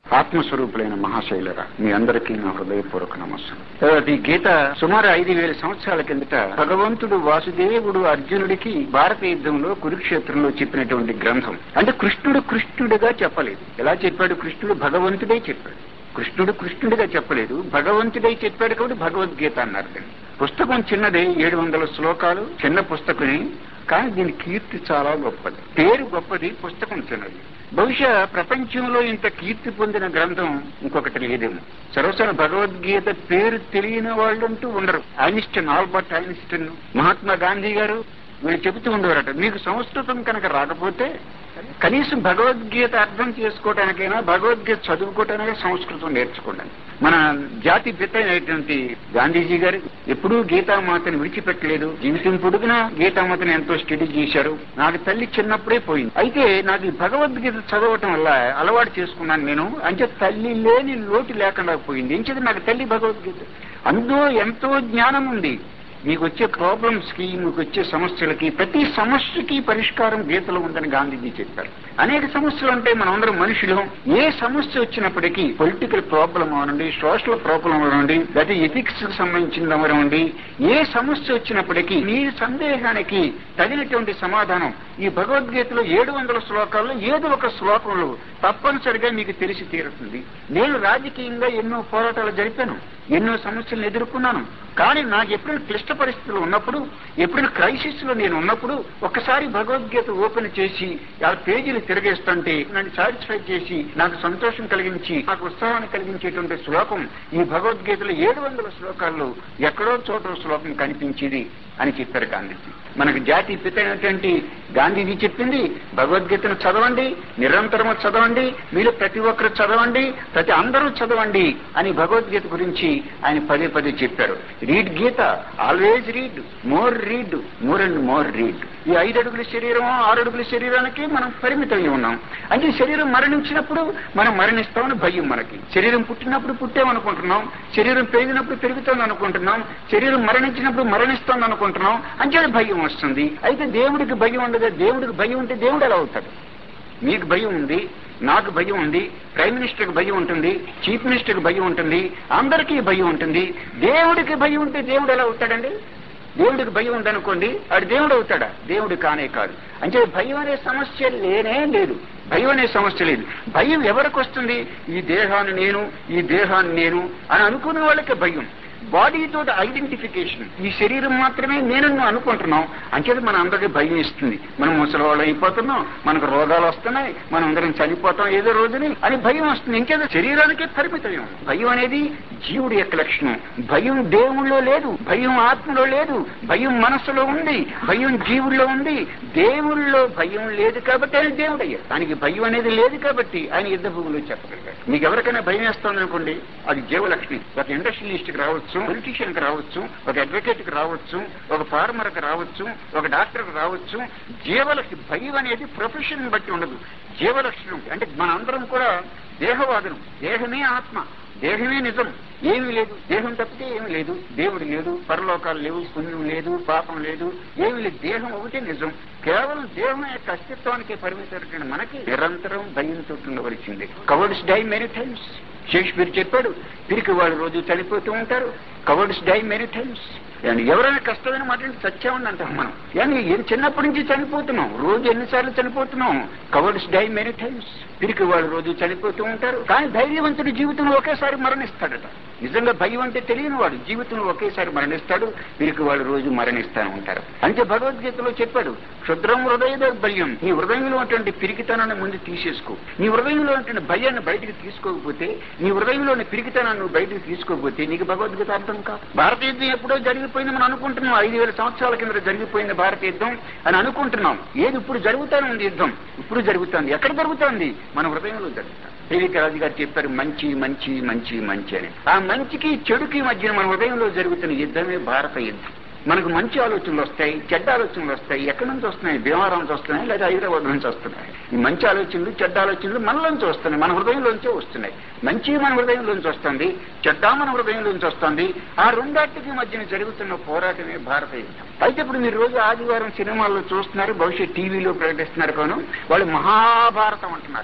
ఆత్మస్వరూపులైన మహాశైలరా మీ అందరికీ నా హృదయపూర్వక నమస్కారం తర్వాత ఈ గీత సుమారు ఐదు వేల సంవత్సరాల కిందట భగవంతుడు వాసుదేవుడు అర్జునుడికి భారత యుద్ధంలో కురుక్షేత్రంలో చెప్పినటువంటి గ్రంథం అంటే కృష్ణుడు కృష్ణుడిగా చెప్పలేదు ఎలా చెప్పాడు కృష్ణుడు భగవంతుడే చెప్పాడు కృష్ణుడు కృష్ణుడిగా చెప్పలేదు భగవంతుడై చెప్పాడు కాబట్టి భగవద్గీత అన్నారు దాన్ని. పుస్తకం చిన్నదే ఏడు వందల శ్లోకాలు చిన్న పుస్తకమే కానీ దీని కీర్తి చాలా గొప్పది పేరు గొప్పది పుస్తకం చిన్నది బహుశా ప్రపంచంలో ఇంత కీర్తి పొందిన గ్రంథం ఇంకొకటి లేదేమో సర్వసన భగవద్గీత పేరు తెలియని వాళ్ళంటూ ఉండరు Einstein Albert Einstein Mahatma Gandhi garu వీళ్ళు చెబుతూ ఉండేవారట మీకు సంస్కృతం కనుక రాకపోతే కనీసం భగవద్గీత అర్థం చేసుకోవడానికైనా భగవద్గీత చదువుకోవటానికైనా సంస్కృతం నేర్చుకోండి మన జాతి పిత అయినటువంటి గాంధీజీ గారు ఎప్పుడూ గీతామాతని విడిచిపెట్టలేదు జీవితం పొడుగునా గీతామాతని ఎంతో స్టడీ చేశారు నాకు తల్లి చిన్నప్పుడే పోయింది అయితే నాకు ఈ భగవద్గీత చదవటం వల్ల అలవాటు చేసుకున్నాను నేను అంటే తల్లి లేని లోటు లేకుండా పోయింది ఏం చేత నాకు తల్లి భగవద్గీత అందులో ఎంతో జ్ఞానం ఉంది మీకు వచ్చే ప్రాబ్లమ్స్ కి మీకు వచ్చే సమస్యలకి ప్రతి సమస్యకి పరిష్కారం గీతలో ఉందని గాంధీజీ చెప్పారు అనేక సమస్యలు అంటే మనందరం మనుషులు ఏ సమస్య వచ్చినప్పటికీ పొలిటికల్ ప్రాబ్లం అవనండి సోషల్ ప్రాబ్లం అవనండి లేదా ఎథిక్స్ కి సంబంధించిన అవనండి ఏ సమస్య వచ్చినప్పటికీ మీ సందేహానికి తగినటువంటి సమాధానం ఈ భగవద్గీతలో ఏడు వందల శ్లోకాల్లో ఏదో ఒక శ్లోకంలో తప్పనిసరిగా మీకు తెలిసి తీరుతుంది నేను రాజకీయంగా ఎన్నో పోరాటాలు జరిపాను ఎన్నో సమస్యలను ఎదుర్కొన్నాను కానీ నాకు ఎప్పుడైనా క్లిష్ట పరిస్థితులు ఉన్నప్పుడు ఎప్పుడైనా క్రైసిస్ లో నేను ఉన్నప్పుడు ఒక్కసారి భగవద్గీత ఓపెన్ చేసి ఆ పేజీలు తిరగేస్తుంటే నన్ను సాటిస్ఫై చేసి నాకు సంతోషం కలిగించి నాకు ఉత్సాహాన్ని కలిగించేటువంటి శ్లోకం ఈ భగవద్గీతలో ఏడు వందల శ్లోకాల్లో ఎక్కడో చోట శ్లోకం కనిపించేది అని చెప్పారు గాంధీజీ మనకు జాతి పిత అయినటువంటి గాంధీజీ చెప్పింది భగవద్గీతను చదవండి నిరంతరము చదవండి మీరు ప్రతి ఒక్కరు చదవండి ప్రతి అందరూ చదవండి అని భగవద్గీత గురించి ఆయన పదే పదే చెప్పారు read Gita always read more read more and more read ఈ ఐదు అడుగుల శరీరం ఆరు అడుగుల శరీరానికి మనం పరిమితమై ఉన్నాం అంటే శరీరం మరణించినప్పుడు మనం మరణిస్తామని భయం మనకి శరీరం పుట్టినప్పుడు పుట్టామనుకుంటున్నాం శరీరం పెరిగినప్పుడు పెరుగుతుంది అనుకుంటున్నాం శరీరం మరణించినప్పుడు మరణిస్తుంది అనుకుంటున్నాం అంటే భయం వస్తుంది అయితే దేవుడికి భయం ఉండదు దేవుడికి భయం ఉంటే దేవుడు ఎలా అవుతాడు మీకు భయం ఉంది నాకు భయం ఉంది ప్రైమ్ మినిస్టర్కి భయం ఉంటుంది చీఫ్ మినిస్టర్కి భయం ఉంటుంది అందరికీ భయం ఉంటుంది దేవుడికి భయం ఉంటే దేవుడు ఎలా అవుతాడండి దేవుడికి భయం ఉందనుకోండి ఆడు దేవుడు అవుతాడా దేవుడు కానే కాదు అంటే భయం అనే సమస్య లేనే లేదు భయం అనే సమస్య లేదు భయం ఎవరికి వస్తుంది ఈ దేహాన్ని నేను ఈ దేహాన్ని నేను అని అనుకునే వాళ్ళకి భయం బాడీతో ఐడెంటిఫికేషన్ ఈ శరీరం మాత్రమే నేను అనుకుంటున్నాం అంచేది మన అందరికీ భయం ఇస్తుంది మనం ముసలివాళ్ళు అయిపోతున్నాం మనకు రోగాలు వస్తున్నాయి మనం అందరం చనిపోతాం ఏదో రోజుని అని భయం వస్తుంది ఇంకేదో శరీరానికే పరిమితం భయం అనేది జీవుడి యొక్క లక్షణం భయం దేవుళ్ళో లేదు భయం ఆత్మలో లేదు భయం మనస్సులో ఉంది భయం జీవుల్లో ఉంది దేవుళ్ళలో భయం లేదు కాబట్టి ఆయన దేవుడు అయ్యాడు ఆయనకి భయం అనేది లేదు కాబట్టి ఆయన యుద్ధ భూమిలో చెప్పగలిగాడు మీకు ఎవరికైనా భయం వేస్తుంది అనుకోండి అది జీవలక్ష్మి ఒక ఇండస్ట్రియలిస్ట్ కి రావచ్చు పొలిటీషియన్ కి రావచ్చు ఒక అడ్వకేట్ కి రావచ్చు ఒక ఫార్మర్ కి రావచ్చు ఒక డాక్టర్ కి రావచ్చు జీవలకి భయం అనేది ప్రొఫెషన్ బట్టి ఉండదు జీవలక్షణం అంటే మనందరం కూడా దేహవాదులు దేహమే ఆత్మ దేహమే నిజం ఏమీ లేదు దేహం తప్పితే ఏమీ లేదు దేవుడు లేదు పరలోకాలు లేవు పుణ్యం లేదు పాపం లేదు ఏమీ లేదు దేహం ఒకటే నిజం కేవలం దేహం యొక్క అస్తిత్వానికి పరిమితమైన మనకి నిరంతరం భయంతో ఉండవలసింది cowards die many times Shakespeare చెప్పాడు తిరిగి వాళ్ళు రోజు చనిపోతూ ఉంటారు కవర్డ్స్ డై మెనీ టైమ్స్ ఎవరైనా కష్టమైన మాట చచ్చామని అంటాం మనం కానీ ఏం చిన్నప్పటి నుంచి చనిపోతున్నాం రోజు ఎన్నిసార్లు చనిపోతున్నాం కవర్డ్స్ డై మెనీ టైమ్స్ తిరిగి వాళ్ళు రోజు చనిపోతూ ఉంటారు కానీ ధైర్యవంతుడు జీవితంలో ఒకేసారి మరణిస్తాడట నిజంగా భయం అంటే తెలియని వాడు జీవితంలో ఒకేసారి మరణిస్తాడు తిరిగి వాళ్ళు రోజు మరణిస్తాను ఉంటారు అంటే భగవద్గీతలో చెప్పాడు క్షుద్రం హృదయ దౌర్బల్యం నీ హృదయంలో ఉన్నటువంటి పిరికితనాన్ని ముందు తీసేసుకో నీ హృదయంలో ఉన్నటువంటి భయాన్ని బయటకు తీసుకోకపోతే నీ హృదయంలోని పిరికితనాన్ని నువ్వు బయటకు తీసుకోకపోతే నీకు భగవద్గీత అర్థం కాదు భారత యుద్ధం ఎప్పుడో జరిగిపోయింది మనం అనుకుంటున్నాం ఐదు వేల సంవత్సరాల కింద జరిగిపోయింది భారత యుద్ధం అని అనుకుంటున్నాం ఏది ఇప్పుడు జరుగుతానే ఉంది యుద్ధం ఇప్పుడు జరుగుతుంది ఎక్కడ జరుగుతుంది మన హృదయంలో జరుగుతుంది శ్రీవిక రాజు గారు చెప్పారు మంచి మంచి మంచి మంచి అని ఆ మంచికి చెడుకి మధ్య మన హృదయంలో జరుగుతున్న యుద్ధమే భారత యుద్ధం మనకు మంచి ఆలోచనలు వస్తాయి చెడ్డ ఆలోచనలు వస్తాయి ఎక్కడి నుంచి వస్తున్నాయి భీమవరం నుంచి వస్తున్నాయి లేదా హైదరాబాద్ నుంచి వస్తున్నాయి ఈ మంచి ఆలోచనలు చెడ్డ ఆలోచనలు మనలోంచి వస్తున్నాయి మన హృదయంలోంచే వస్తున్నాయి మంచి మన హృదయంలోంచి వస్తుంది చెడ్డ మన హృదయంలోంచి వస్తుంది ఆ రెండాటికి మధ్యన జరుగుతున్న పోరాటమే భారత యుద్ధం అయితే ఇప్పుడు మీరు రోజు ఆదివారం సినిమాల్లో చూస్తున్నారు భవిష్యత్ టీవీలో ప్రకటిస్తున్నారు కాను వాళ్ళు మహాభారతం అంటున్నారు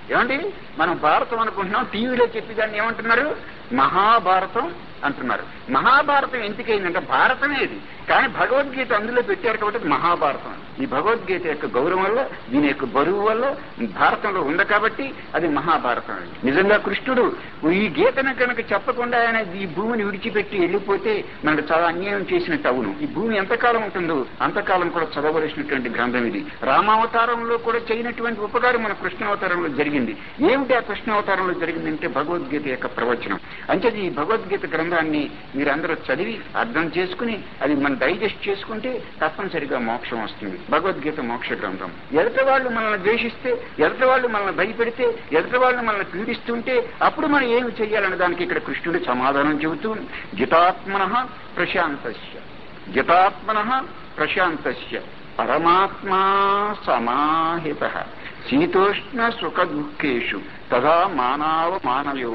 ఏమండి మనం భారతం అనుకుంటున్నాం టీవీలో చెప్పి దాన్ని ఏమంటున్నారు మహాభారతం అంటున్నారు మహాభారతం ఎందుకైందంటే భారతమే ఇది కానీ భగవద్గీత అందులో పెట్టారు కాబట్టి మహాభారతం ఈ భగవద్గీత యొక్క గౌరవం వల్ల దీని యొక్క బరువు వల్ల భారతంలో ఉంది కాబట్టి అది మహాభారతం అండి నిజంగా కృష్ణుడు ఈ గీతను కనుక చెప్పకుండా ఆయన ఈ భూమిని విడిచిపెట్టి వెళ్ళిపోతే మనకు చాలా అన్యాయం చేసినట్టు అవును ఈ భూమి ఎంతకాలం ఉంటుందో అంతకాలం కూడా చదవలసినటువంటి గ్రంథం ఇది రామావతారంలో కూడా చేయనటువంటి ఉపకారం మన కృష్ణావతారంలో జరిగింది ఏమిటి ఆ కృష్ణావతారంలో జరిగిందంటే భగవద్గీత యొక్క ప్రవచనం అంటే ఈ భగవద్గీత గ్రంథాన్ని మీరందరూ చదివి అర్థం చేసుకుని అది మనం డైజెస్ట్ చేసుకుంటే తప్పనిసరిగా మోక్షం వస్తుంది భగవద్గీత మోక్ష గ్రంథం ఎదుటి వాళ్ళు మనల్ని ద్వేషిస్తే ఎదుటి వాళ్ళు మనల్ని భయపెడితే ఎదుటి వాళ్ళు మనల్ని పీడిస్తుంటే అప్పుడు మనం ఏమి చేయాలనే దానికి ఇక్కడ కృష్ణుడు సమాధానం చెబుతూ జితాత్మన ప్రశాంతస్య జితాత్మన ప్రశాంతస్య పరమాత్మా సమాహిత శీతోష్ణ సుఖ దుఃఖేషు తదా మానవ మానవో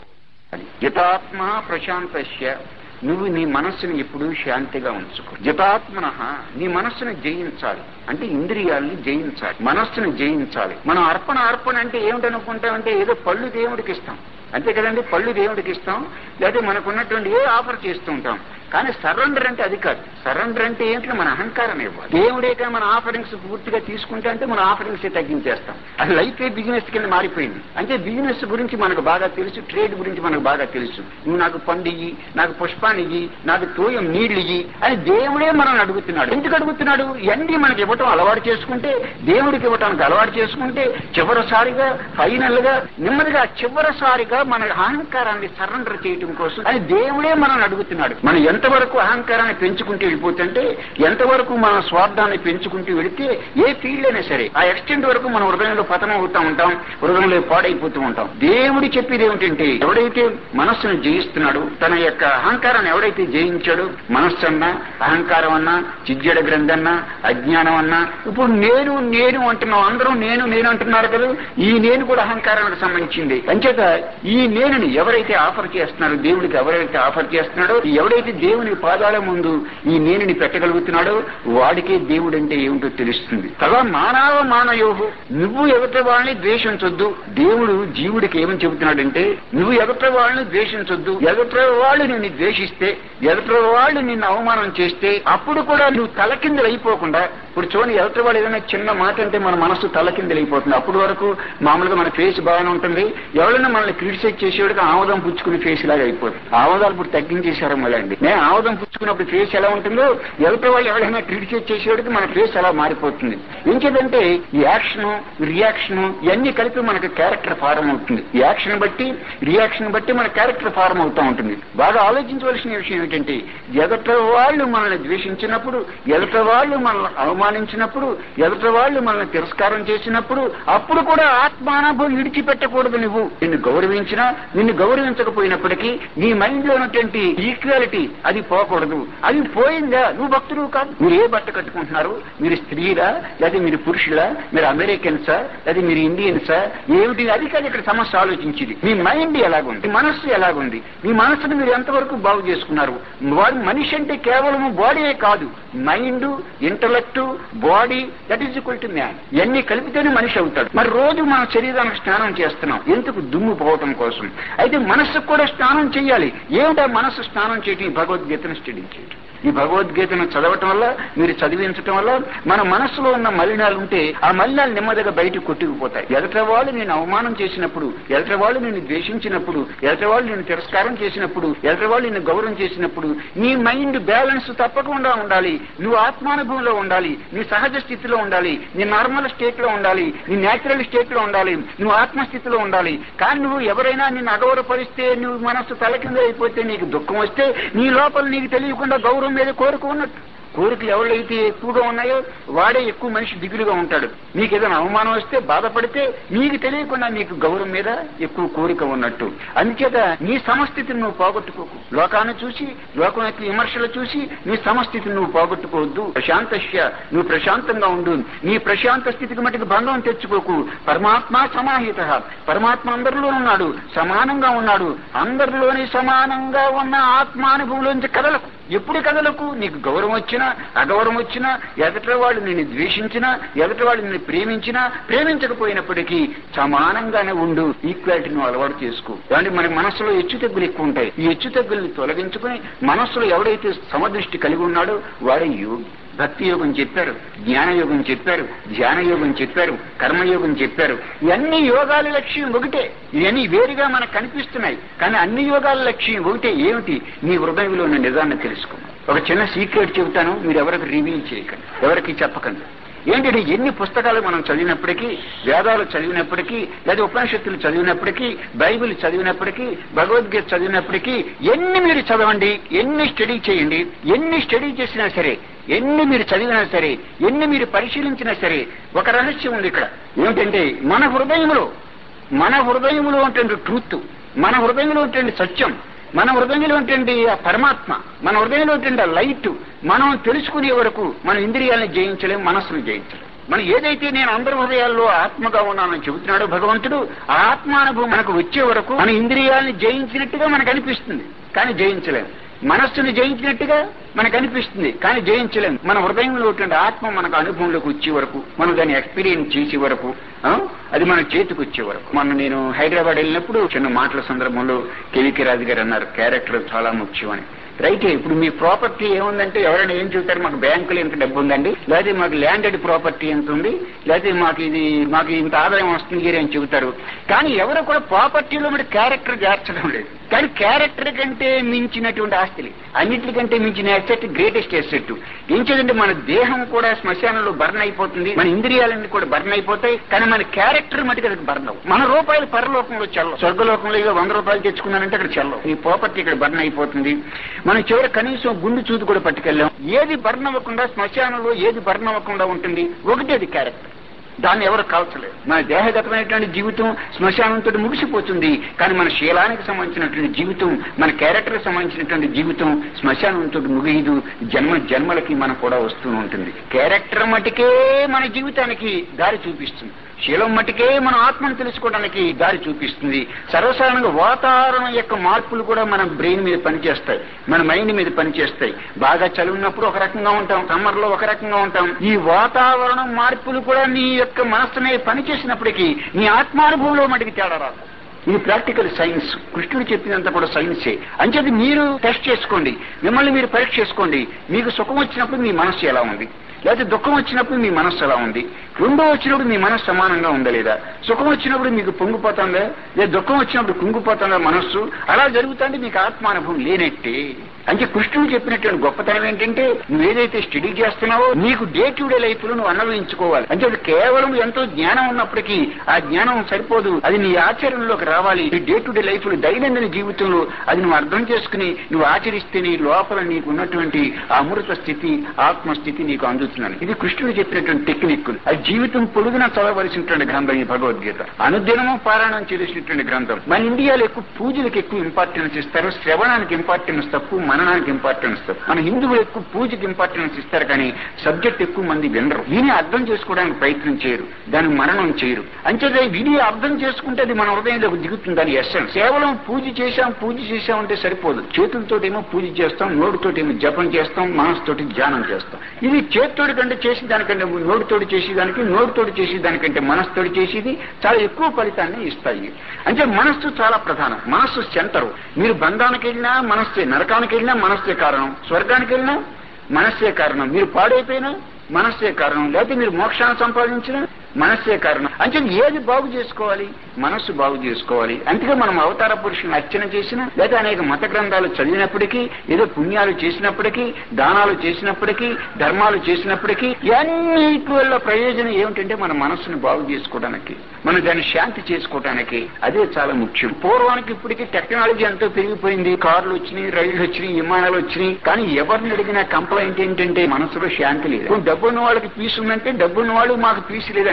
అని జితాత్మ ప్రశాంతస్య నువ్వు నీ మనస్సుని ఎప్పుడూ శాంతిగా ఉంచుకో జితాత్మన నీ మనస్సును జయించాలి అంటే ఇంద్రియాల్ని జయించాలి మనస్సును జయించాలి మనం అర్పణ అర్పణ అంటే ఏమిటనుకుంటామంటే ఏదో పళ్ళు దేవుడికి ఇస్తాం అంతే కదండి పళ్ళు దేవుడికి ఇస్తాం లేదా మనకున్నటువంటి ఏ ఆఫర్ చేస్తూ ఉంటాం కానీ సరెండర్ అంటే అది కాదు సరెండర్ అంటే ఏంటంటే మన అహంకారం ఇవ్వాలి దేవుడే కానీ మన ఆఫరింగ్స్ పూర్తిగా తీసుకుంటే అంటే మన ఆఫరింగ్స్ తగ్గించేస్తాం అది లైఫ్ బిజినెస్ కింద మారిపోయింది అంటే బిజినెస్ గురించి మనకు బాగా తెలుసు ట్రేడ్ గురించి మనకు బాగా తెలుసు నువ్వు నాకు పండు ఇయ్యి నాకు పుష్పాన్ని ఇయ్యి నాకు తోయం నీళ్లు ఇయ్యి అని దేవుడే మనల్ని అడుగుతున్నాడు ఎందుకు అడుగుతున్నాడు ఇవన్నీ మనకి ఇవ్వటం అలవాటు చేసుకుంటే దేవుడికి ఇవ్వటానికి అలవాటు చేసుకుంటే చివరిసారిగా ఫైనల్ గా నెమ్మదిగా చివరిసారిగా మన అహంకారాన్ని సరెండర్ చేయటం కోసం అది దేవుడే మనల్ని అడుగుతున్నాడు మనం ఎంతవరకు అహంకారాన్ని పెంచుకుంటూ వెళ్ళిపోతుంటే ఎంతవరకు మన స్వార్థాన్ని పెంచుకుంటూ వెళితే ఏ ఫీల్డ్ అయినా సరే ఆ ఎక్స్టెంట్ వరకు మన హృదయంలో పతనం అవుతూ ఉంటాం హృదయంలో పాడైపోతూ ఉంటాం దేవుడు చెప్పేది ఏమిటంటే ఎవడైతే మనస్సును జయిస్తున్నాడో తన యొక్క అహంకారాన్ని ఎవడైతే జయించాడో మనస్సు అన్నా అహంకారం అన్నా చిజ్జడ గ్రంథన్నా అజ్ఞానం అన్నా ఇప్పుడు నేను నేను అంటున్నాం అందరూ నేను నేను అంటున్నారు కదా ఈ నేను కూడా అహంకారానికి సంబంధించింది అంచేత ఈ నేనుని ఎవరైతే ఆఫర్ చేస్తున్నారో దేవుడికి ఎవరైతే ఆఫర్ చేస్తున్నాడో ఎవడైతే దేవుని పాదాల ముందు ఈ నేనుని పెట్టగలుగుతున్నాడో వాడికే దేవుడు అంటే ఏమిటో తెలుస్తుంది కదా మానవ మానయోహు నువ్వు ఎదుట వాళ్ళని ద్వేషించొద్దు దేవుడు జీవుడికి ఏమని చెబుతున్నాడంటే నువ్వు ఎదుట వాళ్ళని ద్వేషించొద్దు ఎదుట వాళ్ళు నిన్ను ద్వేషిస్తే ఎదుట వాళ్ళు నిన్ను అవమానం చేస్తే అప్పుడు కూడా నువ్వు తలకిందులు అయిపోకుండా ఇప్పుడు చూడండి ఎదుట వాళ్ళు ఏదైనా చిన్న మాట అంటే మన మనసు తలకిందులు అయిపోతుంది అప్పుడు వరకు మామూలుగా మన ఫేస్ బాగానే ఉంటుంది ఎవరైనా మనల్ని క్రిటిసైజ్ చేసేవాడికి ఆమోదం పుచ్చుకునే ఫేస్ లాగా అయిపోతుంది ఆమోదాలు ఇప్పుడు తగ్గించేశారు మళ్ళీ అండి నేను ఆమోదం పుచ్చుకున్నప్పుడు ఫేస్ ఎలా ఉంటుందో ఎదుట వాళ్ళు ఎవరైనా క్రిటిసైజ్ చేసేవాడికి మన ఫేస్ అలా మారిపోతుంది ఇంకేదంటే ఈ యాక్షన్ రియాక్షన్ ఇవన్నీ కలిపి మనకు క్యారెక్టర్ ఫారం అవుతుంది ఈ యాక్షన్ బట్టి రియాక్షన్ బట్టి మన క్యారెక్టర్ ఫారం అవుతూ ఉంటుంది బాగా ఆలోచించవలసిన విషయం ఏంటంటే ఎదుట వాళ్ళు మనల్ని ద్వేషించినప్పుడు ఎదుట వాళ్ళు మనల్ని అవమానించినప్పుడు ఎదుట వాళ్ళు మనల్ని తిరస్కారం చేసినప్పుడు అప్పుడు కూడా ఆత్మానుభవం విడిచిపెట్టకూడదు నువ్వు నిన్ను గౌరవించినా నిన్ను గౌరవించకపోయినప్పటికీ నీ మైండ్ లో ఉన్నటువంటి ఈక్వాలిటీ అది పోకూడదు అది పోయిందా నువ్వు భక్తుడు కాదు మీరు ఏ బట్ట కట్టుకుంటున్నారు మీరు స్త్రీలా లేదా మీరు పురుషులా మీరు అమెరికన్సా లేదా మీరు ఇండియన్సా ఏమిటి అది కాదు ఇక్కడ సమస్య ఆలోచించింది మీ మైండ్ ఎలాగుంది మీ మనస్సు ఎలాగుంది మీ మనస్సును మీరు ఎంతవరకు బాగు చేసుకున్నారు వాడు మనిషి అంటే కేవలం బాడీయే కాదు mind intellect body that is equal to man ఇవన్నీ కలిపితేనే మనిషి అవుతాడు మరి రోజు మన శరీరానికి స్నానం చేస్తున్నాం ఎందుకు దుమ్ము పోవటం కోసం అయితే మనస్సుకు కూడా స్నానం చేయాలి ఏమిటా మనస్సు స్నానం చేయటం ఈ భగవద్గీతను స్టడీ చేయటం ఈ భగవద్గీతను చదవటం వల్ల మీరు చదివించటం వల్ల మన మనస్సులో ఉన్న మలినాలు ఉంటే ఆ మలినాలు నెమ్మదిగా బయటకు కొట్టుకుపోతాయి ఎదట వాళ్ళు నేను అవమానం చేసినప్పుడు ఎదట వాళ్ళు నేను ద్వేషించినప్పుడు ఎదట వాళ్ళు నేను తిరస్కారం చేసినప్పుడు ఎదట వాళ్ళు నిన్ను గౌరవం చేసినప్పుడు నీ మైండ్ బ్యాలెన్స్ తప్పకుండా ఉండాలి నువ్వు ఆత్మానుభవంలో ఉండాలి నీ సహజ స్థితిలో ఉండాలి నీ నార్మల్ స్టేట్ లో ఉండాలి నీ నేచురల్ స్టేట్ లో ఉండాలి నువ్వు ఆత్మస్థితిలో ఉండాలి కానీ నువ్వు ఎవరైనా నిన్ను అగౌరవపరిస్తే నువ్వు మనస్సు తలకింద అయిపోతే నీకు దుఃఖం వస్తే నీ లోపల నీకు తెలియకుండా గౌరవం మీద కోరుకు ఉన్నట్టు కోరికలు ఎవరైతే ఎక్కువగా ఉన్నాయో వాడే ఎక్కువ మనిషి దిగులుగా ఉంటాడు మీకు ఏదైనా అవమానం వస్తే బాధపడితే మీకు తెలియకుండా నీకు గౌరవం మీద ఎక్కువ కోరిక ఉన్నట్టు అందుచేత నీ సమస్థితిని నువ్వు పోగొట్టుకోకు లోకాన్ని చూసి లోకం యొక్క విమర్శలు చూసి నీ సమస్థితిని నువ్వు పోగొట్టుకోవద్దు ప్రశాంతస్య నువ్వు ప్రశాంతంగా ఉండు నీ ప్రశాంత స్థితికి మటుకు భంగం తెచ్చుకోకు పరమాత్మ సమాహిత పరమాత్మ అందరిలో ఉన్నాడు సమానంగా ఉన్నాడు అందరిలోని సమానంగా ఉన్న ఆత్మానుభవంలోంచి కదలకు ఎప్పుడు కదలకు నీకు గౌరవం వచ్చినా అగౌరవం వచ్చినా ఎదటి వాళ్ళు నిన్ను ద్వేషించినా ఎదటి వాళ్ళు నిన్ను ప్రేమించినా ప్రేమించకపోయినప్పటికీ సమానంగానే ఉండు ఈక్వాలిటీని అలవాటు చేసుకో అంటే మన మనసులో హెచ్చు తగ్గులు ఎక్కువ ఉంటాయి ఈ హెచ్చు తగ్గుల్ని తొలగించుకుని మనస్సులో ఎవడైతే సమదృష్టి కలిగి ఉన్నాడో వాడే యోగి భక్తి యోగం చెప్పారు జ్ఞాన యోగం చెప్పారు ధ్యాన యోగం చెప్పారు కర్మయోగం చెప్పారు ఇవన్నీ యోగాల లక్ష్యం ఒకటే ఇవన్నీ వేరుగా మనకు కనిపిస్తున్నాయి కానీ అన్ని యోగాల లక్ష్యం ఒకటే ఏమిటి నీ హృదయంలో ఉన్న నిజాన్ని తెలుసుకో ఒక చిన్న సీక్రెట్ చెబుతాను మీరు ఎవరికి రివీల్ చేయకండి ఎవరికి చెప్పకండి ఏంటంటే ఎన్ని పుస్తకాలు మనం చదివినప్పటికీ వేదాలు చదివినప్పటికీ లేదా ఉపనిషత్తులు చదివినప్పటికీ బైబిల్ చదివినప్పటికీ భగవద్గీత చదివినప్పటికీ ఎన్ని మీరు చదవండి ఎన్ని స్టడీ చేయండి ఎన్ని స్టడీ చేసినా సరే ఎన్ని మీరు చదివినా సరే ఎన్ని మీరు పరిశీలించినా సరే ఒక రహస్యం ఉంది ఇక్కడ ఏమిటంటే మన హృదయంలో మన హృదయంలో ఉంటుంది ట్రూత్ మన హృదయంలో ఉంటుంది సత్యం మన హృదయంలో ఉంటుంది ఆ పరమాత్మ మన హృదయంలో ఉంటుంది ఆ లైట్ మనం తెలుసుకునే వరకు మన ఇంద్రియాలను జయించలేం మనస్సును జయించలేం మనం ఏదైతే నేను అందరి హృదయాల్లో ఆత్మగా ఉన్నానని చెబుతున్నాడో భగవంతుడు ఆ ఆత్మానుభవం మనకు వచ్చే వరకు మన ఇంద్రియాలను జయించినట్టుగా మనకు అనిపిస్తుంది కానీ జయించలేం మనస్సును జయించినట్టుగా మనకు అనిపిస్తుంది కానీ జయించలేం మన హృదయంలో ఉన్నటువంటి ఆత్మ మనకు అనుభవంలోకి వచ్చే వరకు మనం దాన్ని ఎక్స్పీరియన్స్ చేసే వరకు ఆ, అది మన చేతికి వచ్చే వరకు మొన్న నేను హైదరాబాద్ వెళ్ళినప్పుడు చిన్న మాటల సందర్భంలో కేవీకే రాజు గారు అన్నారు క్యారెక్టర్ చాలా ముఖ్యం అని రైట్ ఇప్పుడు మీ ప్రాపర్టీ ఏముందంటే ఎవరైనా ఏం చెబుతారు మాకు బ్యాంకులో ఇంత డబ్బు ఉందండి లేకపోతే మాకు ల్యాండెడ్ ప్రాపర్టీ ఎంత ఉంది లేకపోతే మాకు ఇది మాకు ఇంత ఆదాయం వస్తుంది అని చెబుతారు కానీ ఎవరు కూడా ప్రాపర్టీలో మరి క్యారెక్టర్ చేర్చడం లేదు కానీ క్యారెక్టర్ కంటే మించినటువంటి ఆస్తులు అన్నిటికంటే మించిన అసెట్ గ్రేటెస్ట్ అసెట్ ఏం చేదంటే మన దేహం కూడా శ్మశానంలో బర్న్ అయిపోతుంది మన ఇంద్రియాలన్నీ కూడా బర్న్ అయిపోతాయి కానీ మన క్యారెక్టర్ మటుకు అది బర్న్ అవ్వు మన రూపాయలు పరలోకంలో చెల్లవు స్వర్గలోకంలో ఇక వంద రూపాయలు తెచ్చుకున్నానంటే అక్కడ చెల్లవు ఈ ప్రాపర్టీ ఇక్కడ బర్న్ అయిపోతుంది మనం చివరి కనీసం గుండు చూదు కూడా పట్టుకెళ్ళాం ఏది బర్న్ అవ్వకుండా శ్మశానంలో ఏది బర్న్ అవ్వకుండా ఉంటుంది ఒకటి అది క్యారెక్టర్ దాన్ని ఎవరు కాల్చలేరు మన దేహగతమైనటువంటి జీవితం శ్మశానంతో ముగిసిపోతుంది కానీ మన శీలానికి సంబంధించినటువంటి జీవితం మన క్యారెక్టర్ సంబంధించినటువంటి జీవితం శ్మశానంతో ముగియదు జన్మ జన్మలకి మనకు కూడా వస్తూ ఉంటుంది క్యారెక్టర్ మటుకే మన జీవితానికి దారి చూపిస్తుంది శీలం మటుకే మన ఆత్మను తెలుసుకోవడానికి దారి చూపిస్తుంది సర్వసాధారణంగా వాతావరణం యొక్క మార్పులు కూడా మన బ్రెయిన్ మీద పనిచేస్తాయి మన మైండ్ మీద పనిచేస్తాయి బాగా చదివినప్పుడు ఒక రకంగా ఉంటాం సమ్మర్ లో ఒక రకంగా ఉంటాం ఈ వాతావరణం మార్పులు కూడా నీ యొక్క మనస్సునే పనిచేసినప్పటికీ నీ ఆత్మానుభవంలో మటుకు తేడా రాదు ఇది ప్రాక్టికల్ సైన్స్ కృష్ణుడు చెప్పినంత కూడా సైన్సే అంచేది మీరు టెస్ట్ చేసుకోండి మిమ్మల్ని మీరు పరీక్ష చేసుకోండి మీకు సుఖం వచ్చినప్పుడు మీ మనస్సు ఎలా ఉంది లేకపోతే దుఃఖం వచ్చినప్పుడు మీ మనస్సు ఎలా ఉంది రెండో వచ్చినప్పుడు మీ మనస్సు సమానంగా ఉందా లేదా సుఖం వచ్చినప్పుడు మీకు పొంగిపోతుందా లేదా దుఃఖం వచ్చినప్పుడు కుంగిపోతుందా మనస్సు అలా జరుగుతుంటే మీకు ఆత్మానుభవం లేనట్టే అంటే కృష్ణుడు చెప్పినటువంటి గొప్పతనం ఏంటంటే నువ్వు ఏదైతే స్టడీ చేస్తున్నావో నీకు డే టు డే లైఫ్ లో నువ్వు అన్వయించుకోవాలి అంటే అది కేవలం ఎంతో జ్ఞానం ఉన్నప్పటికీ ఆ జ్ఞానం సరిపోదు అది నీ ఆచరణలోకి రావాలి నీ డే టు డే లైఫ్ లో దైనందిన జీవితంలో అది నువ్వు అర్థం చేసుకుని నువ్వు ఆచరిస్తే నీ లోపల నీకు ఉన్నటువంటి ఆ అమృత స్థితి ఆత్మస్థితి నీకు అందుతున్నాను ఇది కృష్ణుడు చెప్పినటువంటి టెక్నిక్ అది జీవితం పొడుగునా చదవలసినటువంటి గ్రంథం ఈ భగవద్గీత అనుదినము పారాయణం చేసినటువంటి గ్రంథం మన ఇండియాలో ఎక్కువ పూజలకు ఎక్కువ ఇంపార్టెన్స్ ఇస్తారు శ్రవణానికి ఇంపార్టెన్స్ తక్కువ మననానికి ఇంపార్టెన్స్ తక్కువ మన హిందువులు ఎక్కువ పూజకి ఇంపార్టెన్స్ ఇస్తారు కానీ సబ్జెక్ట్ ఎక్కువ మంది వినరు విని అర్థం చేసుకోవడానికి ప్రయత్నం చేయరు దాని మననం చేయరు అంచేతే విని అర్థం చేసుకుంటే అది మన హృదయంలోకి దిగుతుంది దాని ఎస్సెన్స్ కేవలం పూజ చేశాం పూజ చేశాం అంటే సరిపోదు చేతులతోటేమో పూజ చేస్తాం నోటితోటేమో జపం చేస్తాం మనసుతోటి ధ్యానం చేస్తాం ఇది చేతితోటి కంటే చేసి దానికంటే నోటితోటి చేసేదానికి నోటితోటి చేసేదానికంటే మనసుతోటి చేసేది చాలా ఎక్కువ ఫలితాన్ని ఇస్తాయి అంటే మనస్సు చాలా ప్రధానం మనస్సు సెంటరు మీరు బంధానికి వెళ్ళినా మనస్సే నరకానికి వెళ్ళినా మనస్సే కారణం స్వర్గానికి వెళ్ళినా మనస్సే కారణం మీరు పాడైపోయినా మనస్సే కారణం లేకపోతే మీరు మోక్షాన్ని సంపాదించినా మనస్సే కారణం అంటే ఏది బాగు చేసుకోవాలి మనస్సు బాగు చేసుకోవాలి అందుకే మనం అవతార పురుషుని అర్చన చేసినా లేదా అనేక మత గ్రంథాలు చదివినప్పటికీ ఏదో పుణ్యాలు చేసినప్పటికీ దానాలు చేసినప్పటికీ ధర్మాలు చేసినప్పటికీ అన్నిటి వల్ల ప్రయోజనం ఏమిటంటే మన మనస్సును బాగు చేసుకోవడానికి మనం దాన్ని శాంతి చేసుకోవడానికి అదే చాలా ముఖ్యం పూర్వానికి ఇప్పటికీ టెక్నాలజీ ఎంతో పెరిగిపోయింది కార్లు వచ్చినాయి రైళ్లు వచ్చినాయి విమానాలు వచ్చినాయి కానీ ఎవరిని అడిగిన కంప్లైంట్ ఏంటంటే మనసులో శాంతి లేదు డబ్బున్న వాళ్ళకి పీస్ ఉందంటే డబ్బున్న వాళ్ళు మాకు పీస్ లేదంటారు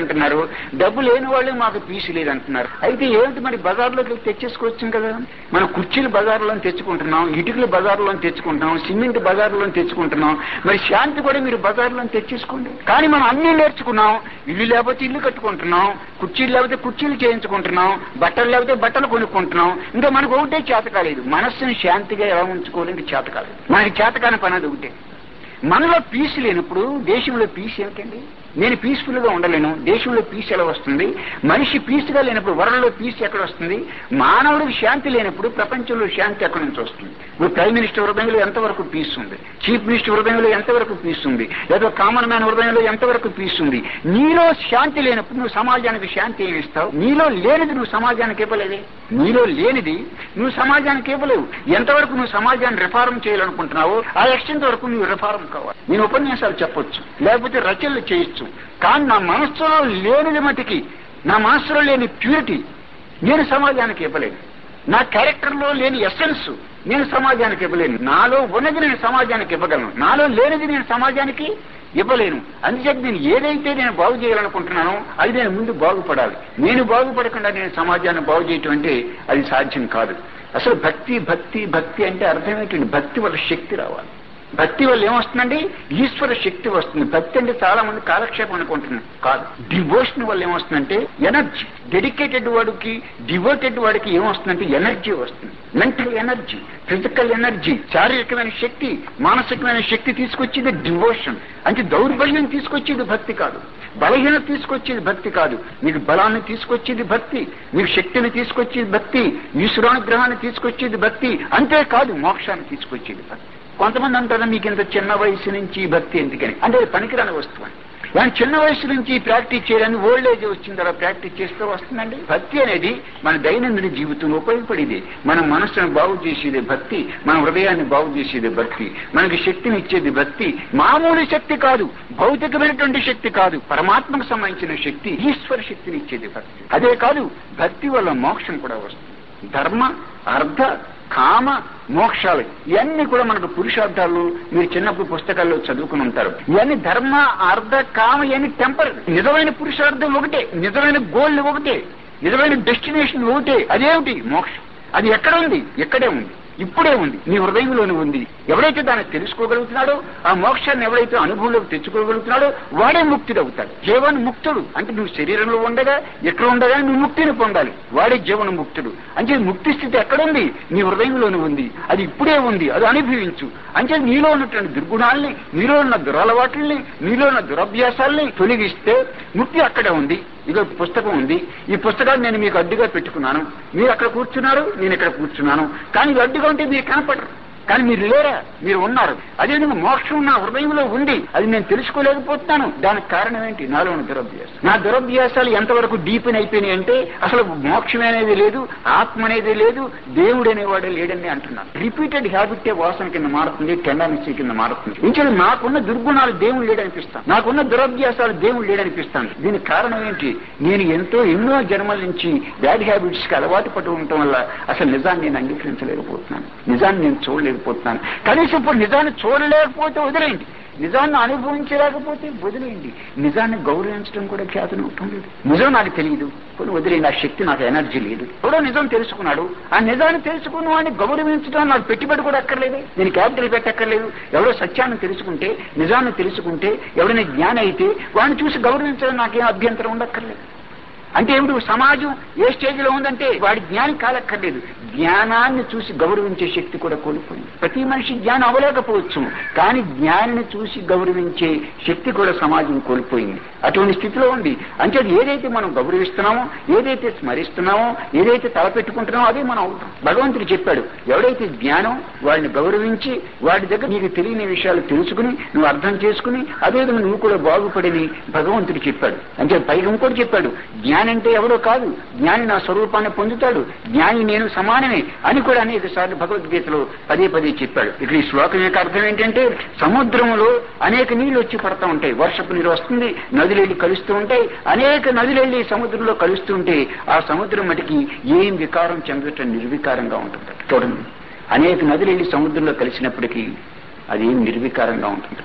లేదంటున్నారు డబ్బు లేని వాళ్ళు మాకు పీస్ లేదంటున్నారు అయితే ఏమిటి మరి బజార్లోకి తెచ్చేసుకోవచ్చు కదా మనం కుర్చీలు బజార్లో తెచ్చుకుంటున్నాం ఇటుకలు బజార్లో తెచ్చుకుంటున్నాం సిమెంట్ బజార్లో తెచ్చుకుంటున్నాం మరి శాంతి కూడా మీరు బజార్లో తెచ్చేసుకోండి కానీ మనం అన్ని నేర్చుకున్నాం ఇల్లు లేకపోతే ఇల్లు కట్టుకుంటున్నాం కుర్చీలు లేకపోతే కుర్చీలు చేయించుకుంటున్నాం బట్టలు లేకపోతే బట్టలు కొనుక్కుంటున్నాం ఇంకా మనకు ఒకటే చేత కాలేదు మనస్సుని శాంతిగా ఎలా ఉంచుకోవాలంటే చేత కాలేదు మనకి చేతకాని పని అది ఒకటే మనలో పీస్ లేనప్పుడు దేశంలో పీస్ ఏమిటండి నేను పీస్ఫుల్ గా ఉండలేను దేశంలో పీస్ ఎలా వస్తుంది మనిషి పీస్ గా లేనప్పుడు వరల్డ్లో పీస్ ఎక్కడ వస్తుంది మానవుడికి శాంతి లేనప్పుడు ప్రపంచంలో శాంతి ఎక్కడి నుంచి వస్తుంది ఇప్పుడు ప్రైమ్ మినిస్టర్ హృదయంలో ఎంతవరకు పీస్ ఉంది చీఫ్ మినిస్టర్ హృదయంలో ఎంతవరకు పీస్ ఉంది లేదా కామన్ మ్యాన్ హృదయంలో ఎంతవరకు పీస్ ఉంది నీలో శాంతి లేనప్పుడు నువ్వు సమాజానికి శాంతి ఏమి ఇస్తావు నీలో లేనిది నువ్వు సమాజానికి ఇవ్వలేదే నీలో లేనిది నువ్వు సమాజానికి ఇవ్వలేవు ఎంతవరకు నువ్వు సమాజాన్ని రిఫార్మ్ చేయాలనుకుంటున్నావో ఆ ఎక్స్టెంట్ వరకు నువ్వు రిఫార్మ్ కావాలి నేను ఉపన్యాసాలు చెప్పొచ్చు లేకపోతే రచనలు చేయొచ్చు కానీ నా మనస్సులో లేనిది మటుకి నా మనస్సులో లేని ప్యూరిటీ నేను సమాజానికి ఇవ్వలేను నా క్యారెక్టర్లో లేని ఎసెన్స్ నేను సమాజానికి ఇవ్వలేను నాలో ఉన్నది నేను సమాజానికి ఇవ్వగలను నాలో లేనిది నేను సమాజానికి ఇవ్వలేను అందుచేత నేను ఏదైతే నేను బాగు చేయాలనుకుంటున్నానో అది నేను ముందు బాగుపడాలి నేను బాగుపడకుండా నేను సమాజాన్ని బాగు చేయటం అంటే అది సాధ్యం కాదు అసలు భక్తి భక్తి భక్తి అంటే అర్థం ఏంటండి భక్తి వల్ల శక్తి రావాలి భక్తి వల్ల ఏమొస్తుందండి ఈశ్వర శక్తి వస్తుంది భక్తి అంటే చాలా మంది కాలక్షేపం అనుకుంటున్నారు కాదు డివోషన్ వల్ల ఏమొస్తుందంటే ఎనర్జీ డెడికేటెడ్ వాడికి డివోటెడ్ వాడికి ఏమొస్తుందంటే ఎనర్జీ వస్తుంది మెంటల్ ఎనర్జీ ఫిజికల్ ఎనర్జీ శారీరకమైన శక్తి మానసికమైన శక్తి తీసుకొచ్చేది డివోషన్ అంటే దౌర్బల్యం తీసుకొచ్చేది భక్తి కాదు బలహీనత తీసుకొచ్చేది భక్తి కాదు మీకు బలాన్ని తీసుకొచ్చేది భక్తి మీకు శక్తిని తీసుకొచ్చేది భక్తి ఈశ్వరానుగ్రహాన్ని తీసుకొచ్చేది భక్తి అంతేకాదు మోక్షాన్ని తీసుకొచ్చేది భక్తి కొంతమంది అంటారు మీకు ఇంత చిన్న వయసు నుంచి భక్తి ఎందుకని అంటే అది పనికిరాని వస్తువు అని కానీ చిన్న వయసు నుంచి ప్రాక్టీస్ చేయడానికి ఓల్డ్ ఏజ్ వచ్చిన తర్వాత ప్రాక్టీస్ చేస్తే వస్తుందండి భక్తి అనేది మన దైనందిన జీవితంలో ఉపయోగపడేది మన మనస్సును బాగు చేసేది భక్తి మన హృదయాన్ని బాగు చేసేది భక్తి మనకి శక్తిని ఇచ్చేది భక్తి మామూలు శక్తి కాదు భౌతికమైనటువంటి శక్తి కాదు పరమాత్మకు సంబంధించిన శక్తి ఈశ్వర శక్తిని ఇచ్చేది భక్తి అదే కాదు భక్తి వల్ల మోక్షం కూడా వస్తుంది ధర్మ అర్థ కామ మోక్షాలు ఇవన్నీ కూడా మనకు పురుషార్థాలు మీరు చిన్నప్పుడు పుస్తకాల్లో చదువుకుని ఉంటారు ఇవన్నీ ధర్మ అర్థ కామ ఇవన్నీ టెంపర్ నిజమైన పురుషార్థం ఒకటే నిజమైన గోల్ ఒకటే నిజమైన డెస్టినేషన్ ఒకటే అదేమిటి మోక్షం అది ఎక్కడ ఉంది ఎక్కడే ఉంది ఇప్పుడే ఉంది నీ హృదయంలోనే ఉంది ఎవరైతే దాన్ని తెలుసుకోగలుగుతున్నాడో ఆ మోక్షాన్ని ఎవరైతే అనుభవంలోకి తెచ్చుకోగలుగుతున్నాడో వాడే ముక్తుడు అవుతాడు జీవన్ ముక్తుడు అంటే నువ్వు శరీరంలో ఉండగా ఎక్కడ ఉండగా నువ్వు ముక్తిని పొందాలి వాడే జీవన ముక్తుడు అంటే ముక్తి స్థితి ఎక్కడుంది నీ హృదయంలోనే ఉంది అది ఇప్పుడే ఉంది అది అనుభవించు అంటే నీలో ఉన్నటువంటి దుర్గుణాల్ని నీలో ఉన్న దురలవాట్లని నీలో ఉన్న దురభ్యాసాల్ని తొలగిస్తే ముక్తి అక్కడే ఉంది ఇదో పుస్తకం ఉంది ఈ పుస్తకాన్ని నేను మీకు అడ్డుగా పెట్టుకున్నాను మీరు అక్కడ కూర్చున్నారు నేను ఇక్కడ కూర్చున్నాను కానీ ఇది అడ్డుగా ఉంటే మీరు కనపడరు కానీ మీరు లేరా మీరు ఉన్నారు అదేవిధంగా మోక్షం నా హృదయంలో ఉంది అది నేను తెలుసుకోలేకపోతున్నాను దానికి కారణం ఏంటి నాలో ఉన్న దురభ్యాసం నా దురభ్యాసాలు ఎంతవరకు డీపెన్ అయిపోయినాయి అంటే అసలు మోక్షం అనేది లేదు ఆత్మ అనేది లేదు దేవుడు అనేవాడే లేడని అంటున్నాను రిపీటెడ్ హ్యాబిటే వాసన కింద మారుతుంది టెండెన్సీ కింద మారుతుంది ఇంకా నాకున్న దుర్గుణాలు దేవుడు లేడనిపిస్తాను నాకున్న దురభ్యాసాలు దేవుడు లేడనిపిస్తాను దీనికి కారణం ఏంటి నేను ఎంతో ఎన్నో జన్మల నుంచి బ్యాడ్ హ్యాబిట్స్ కి అలవాటు పడి ఉండటం వల్ల అసలు నిజాన్ని నేను అంగీకరించలేకపోతున్నాను నిజాన్ని నేను చూడలేకపోతున్నాను కనీసం ఇప్పుడు నిజాన్ని చూడలేకపోతే వదిలేయండి నిజాన్ని అనుభవించలేకపోతే వదిలేయండి నిజాన్ని గౌరవించడం కూడా ఖ్యాతం అవటం లేదు నిజం నాకు తెలియదు కొన్ని వదిలేయండి ఆ శక్తి నాకు ఎనర్జీ లేదు ఎవడో నిజం తెలుసుకున్నాడు ఆ నిజాన్ని తెలుసుకున్న వాడిని గౌరవించడం నాకు పెట్టుబడి కూడా అక్కర్లేదు నేను క్యాపిటల్ పెట్టక్కర్లేదు ఎవడో సత్యాన్ని తెలుసుకుంటే నిజాన్ని తెలుసుకుంటే ఎవడైనా జ్ఞాని అయితే వాడిని చూసి గౌరవించడం నాకేం అభ్యంతరం ఉండక్కర్లేదు అంటే ఏమిటి సమాజం ఏ స్టేజ్ లో ఉందంటే వాడి జ్ఞాని కాలక్కర్లేదు జ్ఞానాన్ని చూసి గౌరవించే శక్తి కూడా కోల్పోయింది ప్రతి మనిషి జ్ఞానం అవ్వలేకపోవచ్చు కానీ జ్ఞానిని చూసి గౌరవించే శక్తి కూడా సమాజం కోల్పోయింది అటువంటి స్థితిలో ఉంది అంటే ఏదైతే మనం గౌరవిస్తున్నామో ఏదైతే స్మరిస్తున్నామో ఏదైతే తలపెట్టుకుంటున్నామో అదే మనం అవుతాం భగవంతుడు చెప్పాడు ఎవడైతే జ్ఞానం వాడిని గౌరవించి వాడి దగ్గర నీకు తెలియని విషయాలు తెలుసుకుని నువ్వు అర్థం చేసుకుని అదేవిధంగా నువ్వు కూడా బాగుపడని భగవంతుడు చెప్పాడు అంటే పైగా ఇంకోటి చెప్పాడు జ్ఞానం అంటే ఎవడో కాదు జ్ఞాని నా స్వరూపాన్ని పొందుతాడు జ్ఞాని నేను సమానమే అని కూడా అనేక సార్లు భగవద్గీతలో పదే పదే చెప్పాడు ఇక్కడ ఈ శ్లోకం యొక్క అర్థం ఏంటంటే సముద్రంలో అనేక నీళ్లు వచ్చి పడతా ఉంటాయి వర్షపు నీరు వస్తుంది నదులు వెళ్ళి కలుస్తూ ఉంటాయి అనేక నదులు వెళ్ళి సముద్రంలో కలుస్తూ ఉంటే ఆ సముద్రం మటుకి ఏం వికారం చెందటం నిర్వికారంగా ఉంటుంది చూడండి అనేక నదులు వెళ్ళి సముద్రంలో కలిసినప్పటికీ అది ఏం నిర్వికారంగా ఉంటుందట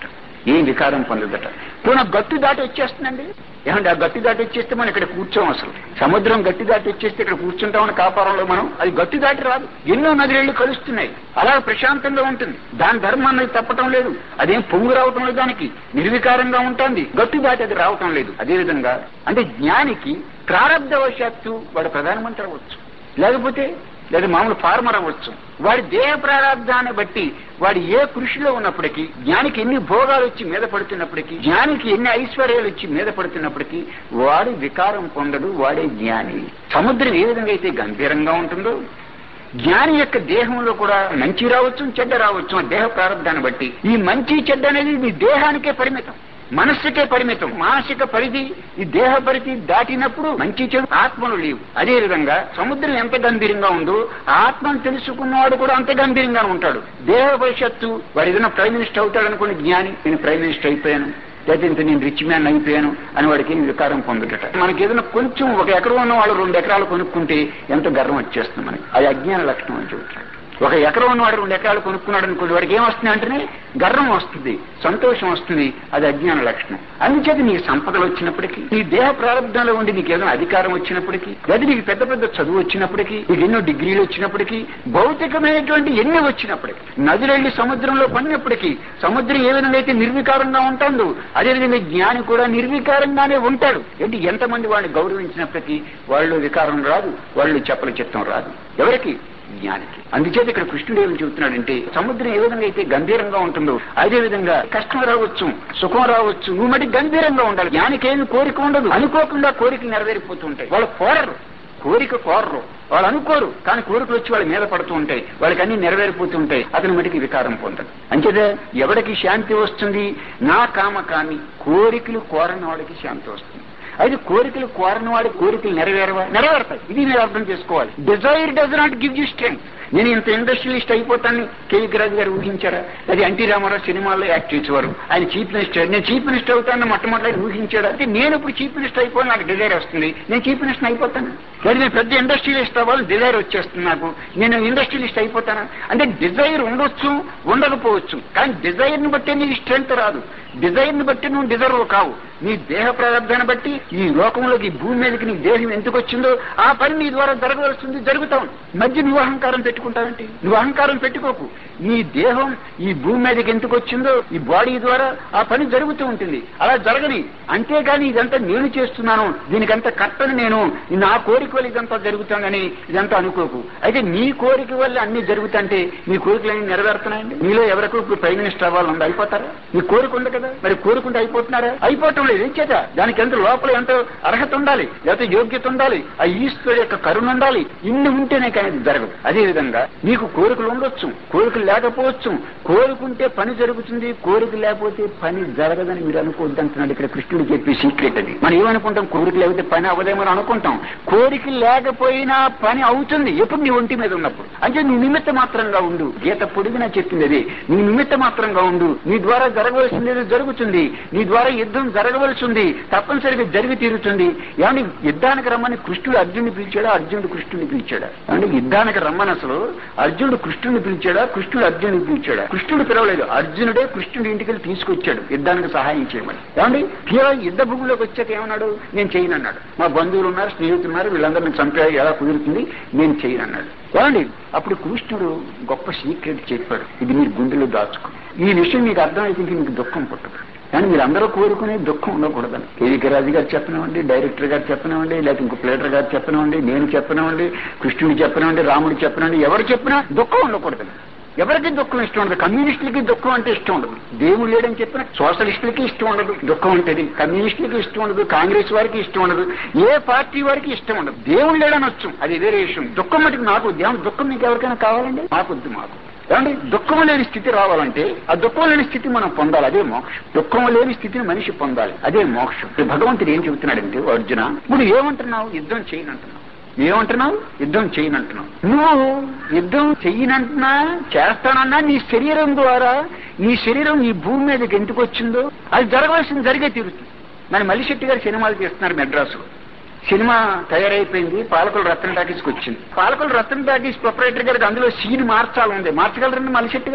ఏం వికారం పొందదట పోనీ ఆ గట్టు దాటి వచ్చేస్తుందండి ఏమంటే ఆ గట్టి దాటి వచ్చేస్తే మనం ఇక్కడ కూర్చోం అసలు సముద్రం గట్టి దాటి వచ్చేస్తే ఇక్కడ కూర్చుంటామని కాపారంలో మనం అది గట్టి దాటి రాదు ఎన్నో నదిరేళ్లు కలుస్తున్నాయి అలా ప్రశాంతంగా ఉంటుంది దాని ధర్మం అనేది తప్పటం లేదు అదేం పొంగు రావటం లేదు దానికి నిర్వికారంగా ఉంటుంది గట్టి దాటి అది రావటం లేదు అదేవిధంగా అంటే జ్ఞానికి ప్రారంధవశాత్తు వాడు ప్రధానమంత్రి అవ్వచ్చు లేకపోతే లేదా మామూలు ఫార్మర్ అవ్వచ్చు వాడి దేహ ప్రారంధాన్ని బట్టి వాడు ఏ కృషిలో ఉన్నప్పటికీ జ్ఞానికి ఎన్ని భోగాలు వచ్చి మీద పడుతున్నప్పటికీ జ్ఞానికి ఎన్ని ఐశ్వర్యాలు వచ్చి మీద పడుతున్నప్పటికీ వాడు వికారం పొందడు వాడే జ్ఞాని సముద్రం ఏ విధంగా అయితే గంభీరంగా ఉంటుందో జ్ఞాని యొక్క దేహంలో కూడా మంచి రావచ్చు చెడ్డ రావచ్చు ఆ దేహ ప్రారంధాన్ని బట్టి ఈ మంచి చెడ్డ అనేది నీ దేహానికే పరిమితం మనస్సుకే పరిమితం మానసిక పరిధి ఈ దేహ పరిధి దాటినప్పుడు మంచి చెడు ఆత్మలు లేవు అదే విధంగా సముద్రం ఎంత గంభీరంగా ఉందో ఆత్మను తెలుసుకున్నవాడు కూడా అంత గంభీరంగా ఉంటాడు దేహ భవిష్యత్తు వాడు ఏదైనా ప్రైమ్ మినిస్టర్ అవుతాడు అనుకోండి జ్ఞాని నేను ప్రైమ్ మినిస్టర్ అయిపోయాను లేదా ఇంత నేను రిచ్ మ్యాన్ అయిపోయాను అని వాడికి ఏం వికారం పొందుటట మనకి ఏదైనా కొంచెం ఒక ఎకరం ఉన్న వాళ్ళు రెండు ఎకరాలు కొనుక్కుంటే ఎంత గర్వం వచ్చేస్తుంది మనకి అది అజ్ఞాన లక్షణం అని చెబుతాడు ఒక ఎకరం ఉన్నవాడు రెండు ఎకరాలు కొనుక్కున్నాడు అనుకోండి వాడికి ఏమొస్తుంది అంటేనే గర్వం వస్తుంది సంతోషం వస్తుంది అది అజ్ఞాన లక్షణం అందుచేత నీకు సంపదలు వచ్చినప్పటికీ నీ దేహ ప్రారంభంలో ఉండి నీకు ఏదైనా అధికారం వచ్చినప్పటికీ లేదా నీకు పెద్ద పెద్ద చదువు వచ్చినప్పటికీ నీకు ఎన్నో డిగ్రీలు వచ్చినప్పటికీ భౌతికమైనటువంటి ఎన్ని వచ్చినప్పటికీ నదులెళ్లి సముద్రంలో పడినప్పటికీ సముద్రం ఏ విధంగా అయితే నిర్వికారంగా ఉంటుందో అదేవిధంగా జ్ఞాని కూడా నిర్వికారంగానే ఉంటాడు ఏంటి ఎంతమంది వాడిని గౌరవించినప్పటికీ వాళ్ళు వికారం రాదు వాళ్ళు చెప్పల చిత్తం రాదు ఎవరికి జ్ఞానికి అందుచేత ఇక్కడ కృష్ణుడు ఏమని చెబుతున్నాడంటే సముద్రం ఏ విధంగా అయితే గంభీరంగా ఉంటుందో అదే విధంగా కష్టం రావచ్చు సుఖం రావచ్చు నువ్వు మటి గంభీరంగా ఉండాలి జ్ఞానికి ఏమి కోరిక ఉండదు అనుకోకుండా కోరికలు నెరవేరిపోతూ ఉంటాయి వాళ్ళు కోరరు కోరిక కోరరు వాళ్ళు అనుకోరు కానీ కోరికలు వచ్చి వాళ్ళ మీద పడుతూ ఉంటాయి వాళ్ళకి అన్ని నెరవేరిపోతూ ఉంటాయి అతని మటుకి వికారం పొందడు అంచేదే ఎవడికి శాంతి వస్తుంది నా కామకాన్ని కోరికలు కోరని వాడికి శాంతి వస్తుంది అయితే కోరికలు కోరని వాడి కోరికలు నెరవేరవా నెరవేరుతాయి ఇది మీరు అర్థం చేసుకోవాలి desire does not give you strength నేను ఇంత ఇండస్ట్రియలిస్ట్ అయిపోతాను కేవీ రాజు గారు ఊహించారా అది ఎన్టీ రామారావు సినిమాల్లో యాక్ట్ చేసేవారు ఆయన చీఫ్ మినిస్టర్ నేను చీఫ్ మినిస్టర్ అవుతాను మొట్టమొదటి ఊహించాడు అంటే నేను ఇప్పుడు చీఫ్ మినిస్టర్ అయిపోయి నాకు డిజైర్ వస్తుంది నేను చీఫ్ మినిస్టర్ అయిపోతాను లేదా నేను పెద్ద ఇండస్ట్రియలిస్ట్ అవ్వాలి డిజైర్ వచ్చేస్తుంది నాకు నేను ఇండస్ట్రియలిస్ట్ అయిపోతాను అంటే డిజైర్ ఉండొచ్చు ఉండకపోవచ్చు కానీ డిజైర్ ని బట్టి నీకు స్ట్రెంత్ రాదు డిజైర్ ని బట్టి నువ్వు డిజర్వ్ కావు నీ దేహ ప్రారంభాన్ని బట్టి ఈ లోకంలోకి ఈ భూమి మీదకి నీ దేహం ఎందుకు వచ్చిందో ఆ పని నీ ద్వారా జరగవలసింది జరుగుతావు మధ్య నువ్వు అహంకారం పెట్టుకుంటావంటి నువ్వు అహంకారం పెట్టుకోకు నీ దేహం ఈ భూమి మీదకి ఎందుకు వచ్చిందో ఈ బాడీ ద్వారా ఆ పని జరుగుతూ ఉంటుంది అలా జరగని అంతేగాని ఇదంతా నేను చేస్తున్నాను దీనికంత కట్టని నేను నా కోరిక వల్ల ఇదంతా జరుగుతుందని ఇదంతా అనుకోకు అయితే నీ కోరిక వల్ల అన్ని జరుగుతుంటే నీ కోరికలన్నీ నెరవేరుతున్నాయండి మీలో ఎవరికి ఇప్పుడు ప్రైమ్ మినిస్టర్ అవ్వాలని అయిపోతారా మీ కోరిక ఉంది కదా మరి కోరుకుంటే అయిపోతున్నారా అయిపోవటం లేదు ఏం చేత దానికి ఎంత లోపల ఎంత అర్హత ఉండాలి లేకపోతే యోగ్యత ఉండాలి ఆ ఈశ్వరుడు యొక్క కరుణ ఉండాలి ఇన్ని ఉంటేనే కానీ ఇది జరగదు అదే విధంగా నీకు కోరికలు ఉండొచ్చు కోరికలు లేకపోవచ్చు కోరుకుంటే పని జరుగుతుంది కోరిక లేకపోతే పని జరగదని మీరు అనుకోవద్దు అంటున్నాడు ఇక్కడ కృష్ణుడు చెప్పి సీక్రెట్ అది మనం ఏమనుకుంటాం కోరిక లేకపోతే పని అవ్వదేమని అనుకుంటాం కోరిక లేకపోయినా పని అవుతుంది ఎప్పుడు నీ ఒంటి మీద ఉన్నప్పుడు అంటే నీ నిమిత్త మాత్రంగా ఉండు గీత పొడిగినా చెప్పింది అది నీ నిమిత్త మాత్రంగా ఉండు నీ ద్వారా జరగవలసింది ఏదో జరుగుతుంది నీ ద్వారా యుద్ధం జరగవలసి ఉంది తప్పనిసరిగా జరిగి తీరుతుంది ఏమంటే యుద్ధానికి రమ్మని కృష్ణుడు అర్జునుని పిలిచాడా అర్జునుడు కృష్ణుని పిలిచాడా అంటే యుద్ధానికి రమ్మని అసలు అర్జునుడు కృష్ణుని పిలిచాడా కృష్ణుడు అర్జునుని పిలిచాడా కృష్ణుడు పిలవలేదు అర్జునుడే కృష్ణుడి ఇంటికి వెళ్ళి తీసుకొచ్చాడు యుద్ధానికి సహాయం చేయమని ఏమండి కేవలం యుద్ధ భూమిలోకి వచ్చాక ఏమన్నాడు నేను చేయను అన్నాడు మా బంధువులు ఉన్నారు స్నేహితులు ఉన్నారు వీళ్ళందరూ నేను చంపే ఎలా కుదురుతుంది నేను చేయను అన్నాడు ఏమండి అప్పుడు కృష్ణుడు గొప్ప సీక్రెట్ చెప్పాడు ఇది మీరు గుండెలో దాచుకో ఈ విషయం మీకు అర్థమైతే ఇంక మీకు దుఃఖం పుట్టదు కానీ మీరందరూ కోరుకునే దుఃఖం ఉండకూడదని కేవీకే రాజు గారు చెప్పనివ్వండి డైరెక్టర్ గారు చెప్పనివ్వండి లేకపోతే ఇంకో ప్లేటర్ గారు చెప్పనివ్వండి నేను చెప్పనివ్వండి కృష్ణుడు చెప్పనివ్వండి రాముడు చెప్పనివ్వండి ఎవరు చెప్పినా దుఃఖం ఉండకూడదని ఎవరికి దుఃఖం ఇష్టం ఉండదు కమ్యూనిస్టులకి దుఃఖం అంటే ఇష్టం ఉండదు దేవుడు లేడని చెప్పిన సోషలిస్టులకి ఇష్టం ఉండదు దుఃఖం ఉంటుంది కమ్యూనిస్టులకి ఇష్టం ఉండదు కాంగ్రెస్ వారికి ఇష్టం ఉండదు ఏ పార్టీ వారికి ఇష్టం ఉండదు దేవుడు లేడని వచ్చు అది వేరే విషయం దుఃఖం మటుకు నాకు దేవుడు దుఃఖం మీకు ఎవరికైనా కావాలండి మాకొద్దు మాకు ఏమండి దుఃఖం లేని స్థితి రావాలంటే ఆ దుఃఖం లేని స్థితి మనం పొందాలి అదే మోక్షం దుఃఖం లేని స్థితిని మనిషి పొందాలి అదే మోక్షం ఇప్పుడు భగవంతుడు ఏం చెబుతున్నాడంటే అర్జున ఇప్పుడు ఏమంటున్నావు యుద్ధం చేయనంటున్నావు ఏమంటున్నావు యుద్ధం చేయనంటున్నావు నువ్వు యుద్ధం చెయ్యనంటున్నా చేస్తానన్నా నీ శరీరం ద్వారా నీ శరీరం నీ భూమి మీదకి ఎందుకు వచ్చిందో అది జరగవలసింది జరిగే తీరుతుంది మన మల్లిశెట్టి గారు సినిమాలు తీస్తున్నారు మెడ్రాసులో సినిమా తయారైపోయింది పాలకుల రత్న టాకీస్కి వచ్చింది పాలకుల రత్న టాకీస్ ప్రొపరేటర్ గారికి అందులో సీన్ మార్చాలి ఉంది మార్చగలరండి మల్లిశెట్టి గారు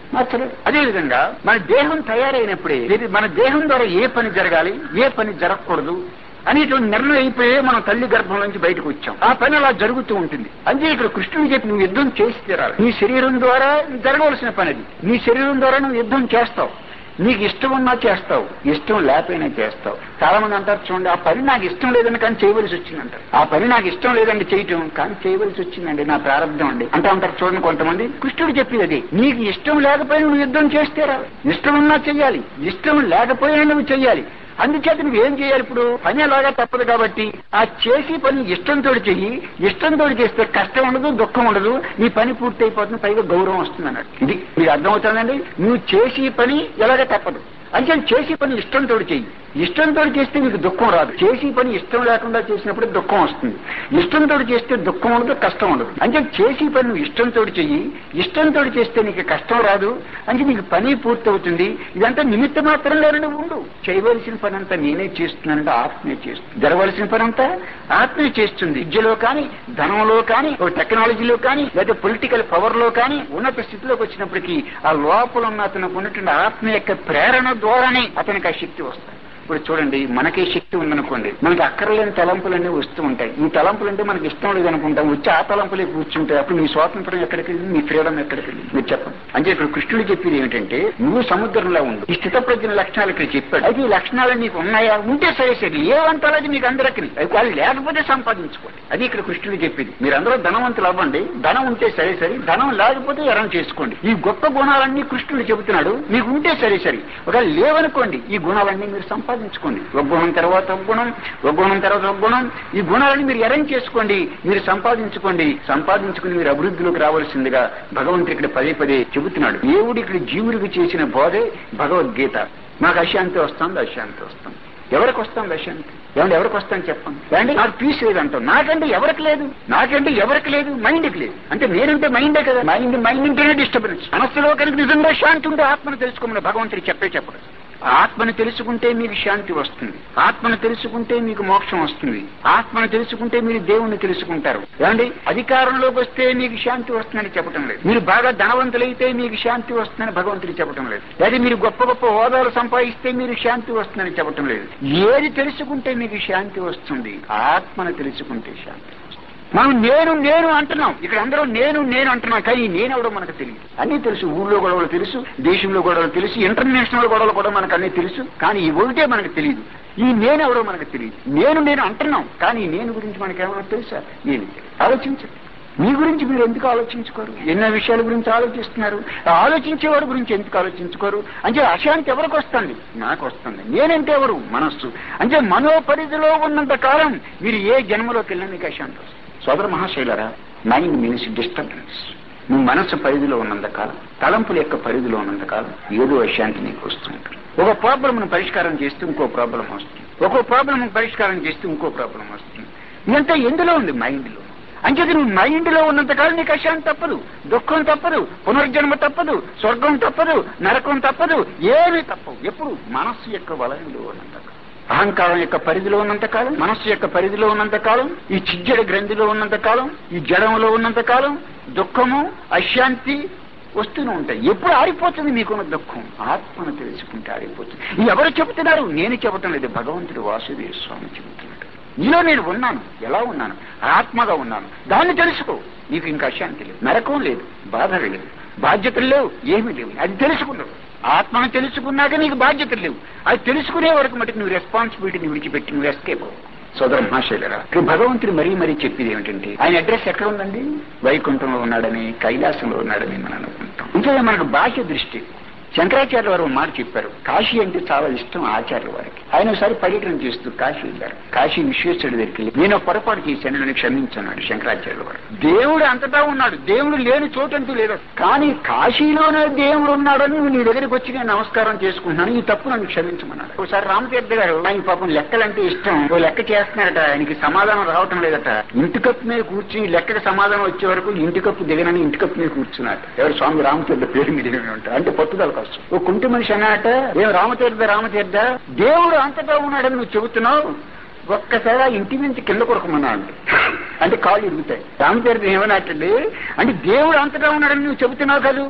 మార్చలేదు అదేవిధంగా మన దేహం తయారైనప్పుడే ఇది మన దేహం ద్వారా ఏ పని జరగాలి ఏ పని జరగకూడదు అనేటువంటి నిర్ణయం అయిపోయే మనం తల్లి గర్భం నుంచి బయటకు వచ్చాం ఆ పని అలా జరుగుతూ ఉంటుంది అంతే ఇక్కడ కృష్ణుడు చెప్పి నువ్వు యుద్ధం చేసి తీరాలి నీ శరీరం ద్వారా జరగవలసిన పని అది నీ శరీరం ద్వారా నువ్వు యుద్ధం చేస్తావు నీకు ఇష్టం ఉన్నా చేస్తావు ఇష్టం లేకపోయినా చేస్తావు చాలా మంది అంటారు చూడండి ఆ పని నాకు ఇష్టం లేదని కానీ చేయవలసి వచ్చిందంటారు ఆ పని నాకు ఇష్టం లేదండి చేయటం కానీ చేయవలసి వచ్చిందండి నా ప్రారంభం అండి అంటే అంటారు చూడండి కొంతమంది కృష్ణుడు చెప్పేది అది నీకు ఇష్టం లేకపోయినా నువ్వు యుద్ధం చేస్తే రావాలి ఇష్టం ఉన్నా చెయ్యాలి ఇష్టం లేకపోయినా నువ్వు చెయ్యాలి అందుచేత నువ్వు ఏం చేయాలి ఇప్పుడు పని అలాగా తప్పదు కాబట్టి ఆ చేసి పని ఇష్టంతో చెయ్యి ఇష్టంతో చేస్తే కష్టం ఉండదు దుఃఖం ఉండదు నీ పని పూర్తి అయిపోతుంది పైగా గౌరవం వస్తుంది అన్నాడు ఇది మీకు అర్థమవుతుందండి నువ్వు చేసి పని ఎలాగ తప్పదు అంటే చేసి పని ఇష్టంతో చెయ్యి ఇష్టంతో చేస్తే నీకు దుఃఖం రాదు చేసి పని ఇష్టం లేకుండా చేసినప్పుడు దుఃఖం వస్తుంది ఇష్టంతో చేస్తే దుఃఖం ఉండదు కష్టం ఉండదు అంటే చేసి పని నువ్వు ఇష్టంతో చెయ్యి ఇష్టంతో చేస్తే నీకు కష్టం రాదు అంటే నీకు పని పూర్తి అవుతుంది ఇదంతా నిమిత్త మాత్రం లేని ఉండు చేయవలసిన పని అంతా నేనే చేస్తున్నానంటే ఆత్మే చేస్తుంది జరగవలసిన పని అంతా ఆత్మే చేస్తుంది విద్యలో కానీ ధనంలో కానీ ఒక టెక్నాలజీలో కానీ లేదా పొలిటికల్ పవర్ లో కానీ ఉన్నత స్థితిలోకి వచ్చినప్పటికీ ఆ లోపల ఉన్న అతనికి ఉన్నటువంటి ఆత్మ యొక్క ప్రేరణ ద్వారానే అతనికి ఆ శక్తి వస్తుంది ఇప్పుడు చూడండి మనకే శక్తి ఉందనుకోండి మనకి అక్కర్లేని తలంపులన్నీ వస్తూ ఉంటాయి ఈ తలంపులు అంటే మనకి ఇష్టం లేదు అనుకుంటాం వచ్చి ఆ తలంపులే కూర్చుంటాయి అప్పుడు నీ స్వాతంత్రం ఎక్కడికి వెళ్ళింది నీ ఫ్రీడమ్ ఎక్కడికి వెళ్ళింది మీరు చెప్పండి అంటే ఇక్కడ కృష్ణుడు చెప్పేది ఏమిటంటే నువ్వు సముద్రంలో ఉండు ఈ స్థితప్రజ్ఞ లక్షణాలు ఇక్కడ చెప్పాడు అయితే ఈ లక్షణాలు నీకు ఉన్నాయా ఉంటే సరే సరే ఏమంటారు అది మీకు అందరికీ అది వాళ్ళు లేకపోతే సంపాదించుకోండి అది ఇక్కడ కృష్ణుడు చెప్పేది మీరందరూ ధనవంతులు అవ్వండి ధనం ఉంటే సరే సరే ధనం లేకపోతే ఎరం చేసుకోండి ఈ గొప్ప గుణాలన్నీ కృష్ణుడు చెబుతున్నాడు మీకు ఉంటే సరే సరే ఒకవేళ లేవనుకోండి ఈ గుణాలన్నీ మీరు సంపాదించుకోండి ఒక గుణం తర్వాత ఒక గుణం ఒక గుణం తర్వాత ఒక గుణం ఈ గుణాలని మీరు అరేంజ్ చేసుకోండి మీరు సంపాదించుకోండి సంపాదించుకుని మీరు అభివృద్ధిలోకి రావాల్సిందిగా భగవంతుడు ఇక్కడ పదే పదే చెబుతున్నాడు దేవుడు ఇక్కడ జీవుడికి చేసిన బోధే భగవద్గీత మాకు అశాంతి వస్తుంది అశాంతి వస్తుంది ఎవరికి వస్తుంది అశాంతి ఏమంటే ఎవరికి వస్తాను చెప్పండి ఏమంటే నాకు పీస్ లేదంటాం నాకంటే ఎవరికి లేదు నాకంటే ఎవరికి లేదు మైండ్కి లేదు అంటే నేనంటే మైండే కదా మైండ్ మైండ్ ఉంటేనే డిస్టర్బెన్స్ మనస్సులో కనుక నిజంగా శాంతి ఉంటే ఆత్మను తెలుసుకోమని భగవంతుడు చెప్పే చెప్పడు ఆత్మను తెలుసుకుంటే మీకు శాంతి వస్తుంది ఆత్మను తెలుసుకుంటే మీకు మోక్షం వస్తుంది ఆత్మను తెలుసుకుంటే మీరు దేవుణ్ణి తెలుసుకుంటారు ఏమండి అధికారంలోకి వస్తే మీకు శాంతి వస్తుందని చెప్పడం లేదు మీరు బాగా ధనవంతులైతే మీకు శాంతి వస్తుందని భగవంతుడు చెప్పడం లేదు లేదా మీరు గొప్ప గొప్ప హోదాలు సంపాదిస్తే మీరు శాంతి వస్తుందని చెప్పడం లేదు ఏది తెలుసుకుంటే మీకు శాంతి వస్తుంది ఆత్మను తెలుసుకుంటే శాంతి వస్తుంది మనం నేను నేను అంటున్నాం ఇక్కడ అందరూ నేను నేను అంటున్నాం కానీ నేనెవడో మనకు తెలియదు అన్ని తెలుసు ఊళ్ళో గొడవలు తెలుసు దేశంలో గొడవలు తెలుసు ఇంటర్నేషనల్ గొడవలు కూడా మనకు అన్ని తెలుసు కానీ ఈ ఒకటే మనకు తెలియదు ఈ నేనెవడో మనకు తెలియదు నేను నేను అంటున్నాం కానీ ఈ నేను గురించి మనకేమైనా తెలుసా నేను ఆలోచించండి మీ గురించి మీరు ఎందుకు ఆలోచించుకోరు ఎన్నో విషయాల గురించి ఆలోచిస్తున్నారు ఆలోచించేవాడి గురించి ఎందుకు ఆలోచించుకోరు అంటే అశాంతి ఎవరికి వస్తుంది నాకు వస్తుంది నేనంటే ఎవరు మనస్సు అంటే మనోపరిధిలో ఉన్నంత కాలం మీరు ఏ జన్మలోకి వెళ్ళినా మీకు అశాంతి వస్తుంది సోదర మహాశైలరా మైండ్ మీన్స్ డిస్టర్బెన్స్ నువ్వు మనస్సు పరిధిలో ఉన్నంత కాలం తలంపుల యొక్క పరిధిలో ఉన్నంత కాలం ఏదో అశాంతి నీకు వస్తుంటుంది ఒక ప్రాబ్లం పరిష్కారం చేస్తే ఇంకో ప్రాబ్లం వస్తుంది ఒక ప్రాబ్లం పరిష్కారం చేస్తే ఇంకో ప్రాబ్లం వస్తుంది ఇదంతా ఎందులో ఉంది మైండ్లో అంచేది నువ్వు మైండ్ లో ఉన్నంత కాలం నీకు అశాంతి తప్పదు దుఃఖం తప్పదు పునర్జన్మ తప్పదు స్వర్గం తప్పదు నరకం తప్పదు ఏమీ తప్పవు ఎప్పుడు మనస్సు యొక్క వలయంలో ఉన్నంత కాలం అహంకారం యొక్క పరిధిలో ఉన్నంత కాలం మనస్సు యొక్క పరిధిలో ఉన్నంత కాలం ఈ చిజ్జడ గ్రంథిలో ఉన్నంత కాలం ఈ జడంలో ఉన్నంత కాలం దుఃఖము అశాంతి వస్తూనే ఉంటాయి ఎప్పుడు ఆరిపోతుంది మీకున్న దుఃఖం ఆత్మను తెలుసుకుంటే ఆరిపోతుంది ఇది ఎవరు చెబుతున్నారు నేను చెప్పటం లేదు భగవంతుడు వాసుదేవ స్వామి చెబుతున్నాడు నీలో నేను ఉన్నాను ఎలా ఉన్నాను ఆత్మగా ఉన్నాను దాన్ని తెలుసుకో నీకు ఇంకా అశాంతి లేదు నరకం లేదు బాధ లేదు బాధ్యతలు లేవు ఏమీ లేవు అది తెలుసుకున్నావు ఆత్మను తెలుసుకున్నాక నీకు బాధ్యతలు లేవు అది తెలుసుకునే వరకు మటుకు నువ్వు రెస్పాన్సిబిలిటీని విడిచిపెట్టి నువ్వు ఎస్కేప్ అవ్వు సోదర మహాశైలరా ఇక్కడ భగవంతుడు మరీ మరీ చెప్పేది ఏమిటంటే ఆయన అడ్రస్ ఎక్కడ ఉందండి వైకుంఠంలో ఉన్నాడని కైలాసంలో ఉన్నాడని మనం అనుకుంటాం ఇంకా మనకు బాహ్య దృష్టి శంకరాచార్య వారు మాట చెప్పారు కాశీ అంటే చాలా ఇష్టం ఆచార్య వారికి ఆయన ఒకసారి పర్యటన చేస్తూ కాశీ వెళ్ళారు కాశీ విశ్వేశ్వరుడి దగ్గరికి వెళ్ళి నేను పొరపాటు చేశాను నన్ను క్షమించన్నాడు శంకరాచార్య వారు దేవుడు అంతటా ఉన్నాడు దేవుడు లేని చోటంటూ లేదు కానీ కాశీలోనే దేవుడు ఉన్నాడని నువ్వు నీ దగ్గరికి వచ్చి నేను నమస్కారం చేసుకుంటున్నాను ఈ తప్పు నన్ను క్షమించమన్నాడు ఒకసారి రామతీర్థ గారు ఆయన పాపం లెక్కలంటే ఇష్టం ఓ లెక్క చేస్తున్నారట ఆయనకి సమాధానం రావటం లేదట ఇంటి కప్పు మీద కూర్చుని లెక్కకి సమాధానం వచ్చే వరకు ఇంటి కప్పు దిగనని ఇంటి కప్పు మీద కూర్చున్నాడు ఎవరు స్వామి రామతీర్థ పేరు మీద ఉంటారు అంటే పట్టుదల కష్టం ఓ కుంటి మనిషి అన్నట ఏం రామతీర్థ రామతీర్థ దేవుడు అంతటా ఉన్నాడని నువ్వు చెబుతున్నావు ఒక్కసారి ఆ ఇంటి నుంచి కింద కొరకమన్నాడు అంటే కాళ్ళు ఇరుగుతాయి రామతీర్థం ఏమన్నట్టండి అంటే దేవుడు అంతటా ఉన్నాడని నువ్వు చెబుతున్నావు కాదు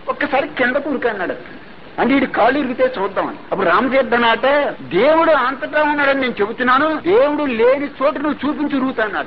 ఒక్కసారి కింద కూరుకు అన్నాడు అంటే వీడి కాళ్ళు ఇరిగితే చూద్దామని అప్పుడు రామతీర్థనాట దేవుడు అంతటా ఉన్నాడని నేను చెబుతున్నాను దేవుడు లేని చోటు నువ్వు చూపించి ఉరుగుతానట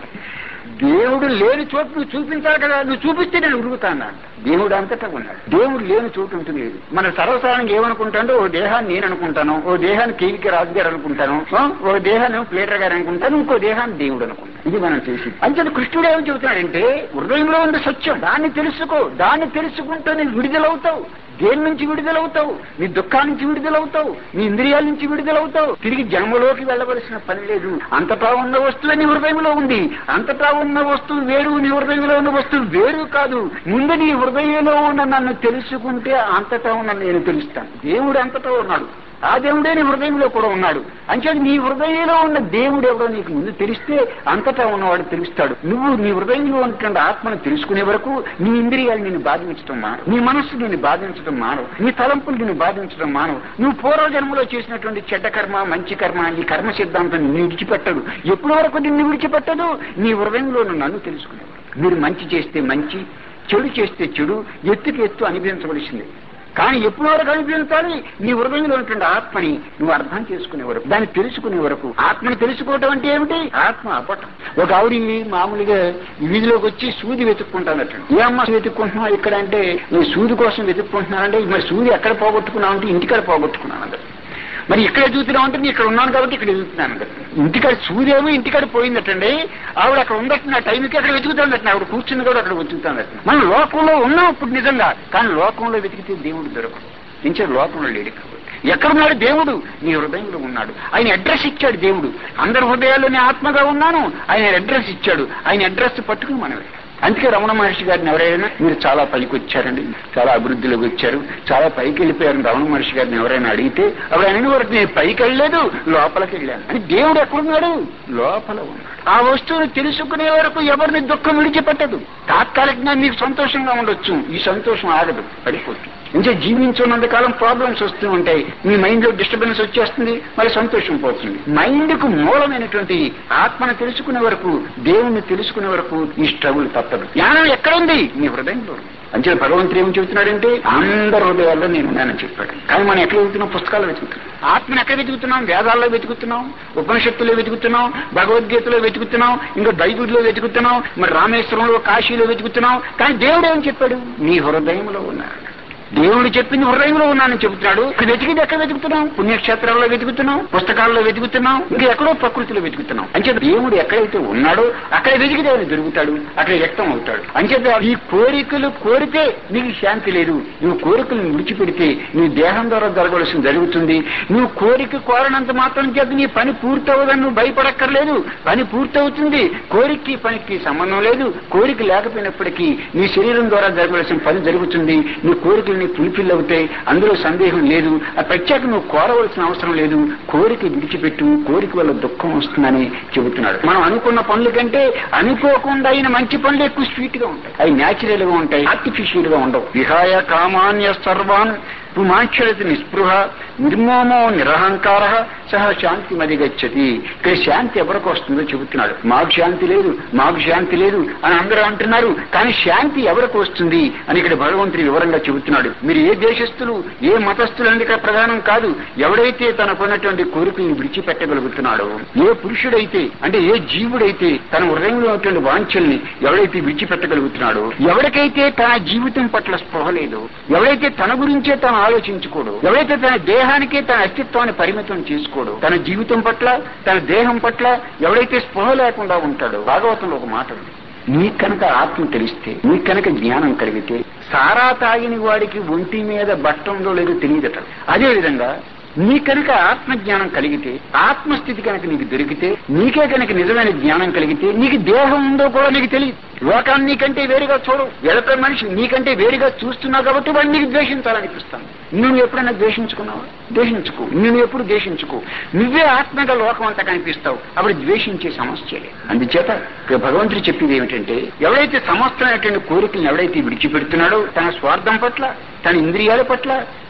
దేవుడు లేని చోటు నువ్వు చూపించాలి కదా నువ్వు చూపిస్తే నేను ఉరుగుతాను దేవుడు అంతటా ఉన్నాడు దేవుడు లేని చోటు ఉంటుంది లేదు మన సర్వసాధారణంగా ఏమనుకుంటాడో ఓ దేహాన్ని నేను అనుకుంటాను ఓ దేహాన్ని కేవీకే రాజు గారు అనుకుంటాను ఆ, ఓ దేహాన్ని ప్లేటర్ గారు అనుకుంటాను ఇంకో దేహాన్ని దేవుడు అనుకుంటాను ఇది మనం చేసి అంచేత కృష్ణుడు ఏమని చెబుతున్నాడంటే హృదయంలో ఉంది సత్యం దాన్ని తెలుసుకో దాన్ని తెలుసుకుంటే నీవు విడుదలవుతావు దేని నుంచి విడుదలవుతావు నీ దుఃఖాల నుంచి విడుదలవుతావు నీ ఇంద్రియాల నుంచి విడుదలవుతావు తిరిగి జన్మలోకి వెళ్ళవలసిన పని లేదు అంతటా ఉన్న వస్తువు నీ హృదయంలో ఉంది అంతటా ఉన్న వస్తువు వేరు నీ హృదయంలో ఉన్న వస్తువు వేరు కాదు ముందు నీ హృదయంలో ఉన్న నన్ను తెలుసుకుంటే అంతటా ఉన్న నేను తెలుస్తాను దేవుడు అంతటా ఉన్నాడు ఆ దేవుడే నీ హృదయంలో కూడా ఉన్నాడు అంచేది నీ హృదయంలో ఉన్న దేవుడు ఎవడో నీకు ముందు తెలిస్తే అంతటా ఉన్నవాడు తెలుస్తాడు నువ్వు నీ హృదయంలో ఉన్నటువంటి ఆత్మను తెలుసుకునే వరకు నీ ఇంద్రియాలు నిన్ను బాధించడం మానవు నీ మనస్సు నిన్ను బాధించడం మానవు నీ తలంపులు నిన్ను బాధించడం మానవు నువ్వు పూర్వజన్మలో చేసినటువంటి చెడ్డ కర్మ మంచి కర్మ నీ కర్మ సిద్ధాంతం నిన్ను విడిచిపెట్టడు ఎప్పటి వరకు నిన్ను విడిచిపెట్టదు నీ హృదయంలో ఉన్న నన్ను తెలుసుకునేవాడు మీరు మంచి చేస్తే మంచి చెడు చేస్తే చెడు ఎత్తుకి ఎత్తు అనిపించవలసిందే కానీ ఎప్పుడు వరకు అనిపించాలి నీ హృదయంలో ఉన్నటువంటి ఆత్మని నువ్వు అర్థం చేసుకునే వరకు దాన్ని తెలుసుకునే వరకు ఆత్మని తెలుసుకోవటం అంటే ఏమిటి ఆత్మ అవ్వటం ఒక ఆవిడ మామూలుగా ఈ వీధిలోకి వచ్చి సూది వెతుక్కుంటానట ఏ అమ్మ వెతుక్కుంటున్నావు ఇక్కడ అంటే నేను సూది కోసం వెతుక్కుంటున్నానంటే మరి సూది ఎక్కడ పోగొట్టుకున్నావు అంటే ఇంటికాడ పోగొట్టుకున్నాను అందరు మరి ఇక్కడ చూస్తున్నావు అంటే నేను ఇక్కడ ఉన్నాను కాబట్టి ఇక్కడ వెతుకుతున్నాను కదా ఇంటికాడ సూర్యేమో ఇంటికాడ పోయిందటండి ఆవిడ అక్కడ ఉందట నా టైంకి అక్కడ వెతుకుతాందట ఆవిడ కూర్చుని కూడా అక్కడ వెతుకుతాందట మనం లోకంలో ఉన్నాం ఇప్పుడు నిజంగా కానీ లోకంలో వెతికితే దేవుడు దొరకడు ఇంచే లోకంలో లేడు కాబట్టి ఎక్కడున్నాడు దేవుడు నీ హృదయంలో ఉన్నాడు ఆయన అడ్రస్ ఇచ్చాడు దేవుడు అందరి హృదయాల్లో నేను ఆత్మగా ఉన్నాను ఆయన అడ్రస్ ఇచ్చాడు ఆయన అడ్రస్ పట్టుకుని మనం వెళ్ళాలి. అందుకే రమణ మహర్షి గారిని ఎవరైనా మీరు చాలా పైకి వచ్చారండి చాలా అభివృద్ధిలోకి వచ్చారు చాలా పైకి వెళ్ళిపోయారు రమణ మహర్షి గారిని ఎవరైనా అడిగితే అప్పుడు ఆయన వరకు నేను పైకి వెళ్ళలేదు లోపలికి వెళ్ళాను అని దేవుడు ఎక్కడున్నాడు లోపల ఉన్నాడు ఆ వస్తువును తెలుసుకునే వరకు ఎవరిని దుఃఖం విడిచిపెట్టదు తాత్కాలికంగా మీకు సంతోషంగా ఉండొచ్చు ఈ సంతోషం ఆగదు పడిపోతుంది ఇంకా జీవించున్నంత కాలం ప్రాబ్లమ్స్ వస్తూ ఉంటాయి మీ మైండ్ లో డిస్టర్బెన్స్ వచ్చేస్తుంది మరి సంతోషం పోతుంది మైండ్ కు మూలమైనటువంటి ఆత్మను తెలుసుకునే వరకు దేవుణ్ణి తెలుసుకునే వరకు ఈ స్ట్రగుల్ తప్పదు జ్ఞానం ఎక్కడుంది మీ హృదయంలో ఉంది. అంతే భగవంతుడు ఏం చెబుతున్నాడంటే అందరి హృదయాల్లో నేను ఉన్నానని చెప్పాడు కానీ మనం ఎక్కడ వెతుకుతున్నాం పుస్తకాల్లో వెతుకుతున్నాం ఆత్మను ఎక్కడ వెతుకుతున్నాం వేదాల్లో వెతుకుతున్నాం ఉపనిషత్తులో వెతుకుతున్నాం భగవద్గీతలో వెతుకుతున్నాం ఇంకా బైబిల్లో వెతుకుతున్నాం మరి రామేశ్వరంలో కాశీలో వెతుకుతున్నాం కానీ దేవుడు ఏం చెప్పాడు నీ హృదయంలో ఉన్నాడు దేవుడు చెప్పింది హృదయంలో ఉన్నానని చెబుతున్నాడు ఇక్కడ వెతికిది ఎక్కడ వెతుకుతున్నాం పుణ్యక్షేత్రాల్లో వెతుకుతున్నాం పుస్తకాల్లో వెతుకుతున్నాం ఇంకా ఎక్కడో ప్రకృతిలో వెతుకుతున్నాం అంచేత దేవుడు ఎక్కడైతే ఉన్నాడో అక్కడ వెతికితే ఆయన దొరుకుతాడు అక్కడ వ్యక్తం అవుతాడు అంచేత ఈ కోరికలు కోరితే నీకు శాంతి లేదు నువ్వు కోరికలను విడిచిపెడితే నీ దేహం ద్వారా జరగవలసింది జరుగుతుంది నువ్వు కోరిక కోరనంత మాత్రం చేత నీ పని పూర్తవుదని నువ్వు భయపడక్కర్లేదు పని పూర్తవుతుంది కోరికకి పనికి సంబంధం లేదు కోరిక లేకపోయినప్పటికీ నీ శరీరం ద్వారా జరగవలసిన పని జరుగుతుంది నీ కోరికలు నీ ఫుల్ఫిల్ అవుతాయి అందులో సందేహం లేదు ఆ ప్రత్యేక నువ్వు కోరవలసిన అవసరం లేదు కోరిక విడిచిపెట్టు కోరిక వల్ల దుఃఖం వస్తుందని చెబుతున్నాడు మనం అనుకున్న పనుల కంటే అనుకోకుండా అయిన మంచి పనులు ఎక్కువ స్వీట్ గా ఉంటాయి అవి న్యాచురల్ గా ఉంటాయి ఆర్టిఫిషియల్ గా ఉండవు విహాయ కామాన్య సర్వాన్ పుమాక్షరతి నిస్పృహ నిర్మోమో నిరహంకార సహ శాంతి మది గచ్చతి ఇక్కడ శాంతి ఎవరికి వస్తుందో చెబుతున్నాడు మాకు శాంతి లేదు మాకు శాంతి లేదు అని అందరూ అంటున్నారు కానీ శాంతి ఎవరికి వస్తుంది అని ఇక్కడ భగవంతుడి వివరంగా చెబుతున్నాడు మీరు ఏ దేశస్తులు ఏ మతస్థులు అనేది ఇక్కడ ప్రధానం కాదు ఎవడైతే తనకున్నటువంటి కోరికలను విడిచిపెట్టగలుగుతున్నాడో ఏ పురుషుడైతే అంటే ఏ జీవుడైతే తన హృదయంలో ఉన్నటువంటి వాంఛల్ని ఎవడైతే విడిచిపెట్టగలుగుతున్నాడో ఎవరికైతే తన జీవితం పట్ల స్పృహ లేదు ఎవడైతే తన గురించే తను ఆలోచించుకోడు ఎవడైతే తన దేహానికే తన అస్తిత్వాన్ని పరిమితం చేసుకోడు తన జీవితం పట్ల తన దేహం పట్ల ఎవడైతే స్పృహ లేకుండా ఉంటాడో భాగవతంలో ఒక మాట ఉంది నీకు కనుక ఆత్మ తెలిస్తే నీకు కనుక జ్ఞానం కలిగితే సారా తాగిన వాడికి ఒంటి మీద బట్ట ఉందో లేదో తెలియదట అదే విధంగా నీ కనుక ఆత్మజ్ఞానం కలిగితే ఆత్మస్థితి కనుక నీకు దొరికితే నీకే కనుక నిజమైన జ్ఞానం కలిగితే నీకు దేహం ఉందో కూడా నీకు తెలియదు లోకాన్ని నీకంటే వేరుగా చూడవు ఎడత మనిషి నీకంటే వేరుగా చూస్తున్నావు కాబట్టి వాడిని నీకు ద్వేషించాలనిపిస్తాను నువ్వు ఎప్పుడైనా ద్వేషించుకున్నావా ద్వేషించుకో నువ్వు ఎప్పుడు ద్వేషించుకో నువ్వే ఆత్మగా లోకం అంతా కనిపిస్తావు అప్పుడు ద్వేషించే సమస్య లేదు అందుచేత ఇక్కడ భగవంతుడు చెప్పేది ఏమిటంటే ఎవడైతే సమస్తమైనటువంటి కోరికలను ఎవడైతే విడిచిపెడుతున్నాడో తన స్వార్థం పట్ల తన ఇంద్రియాల పట్ల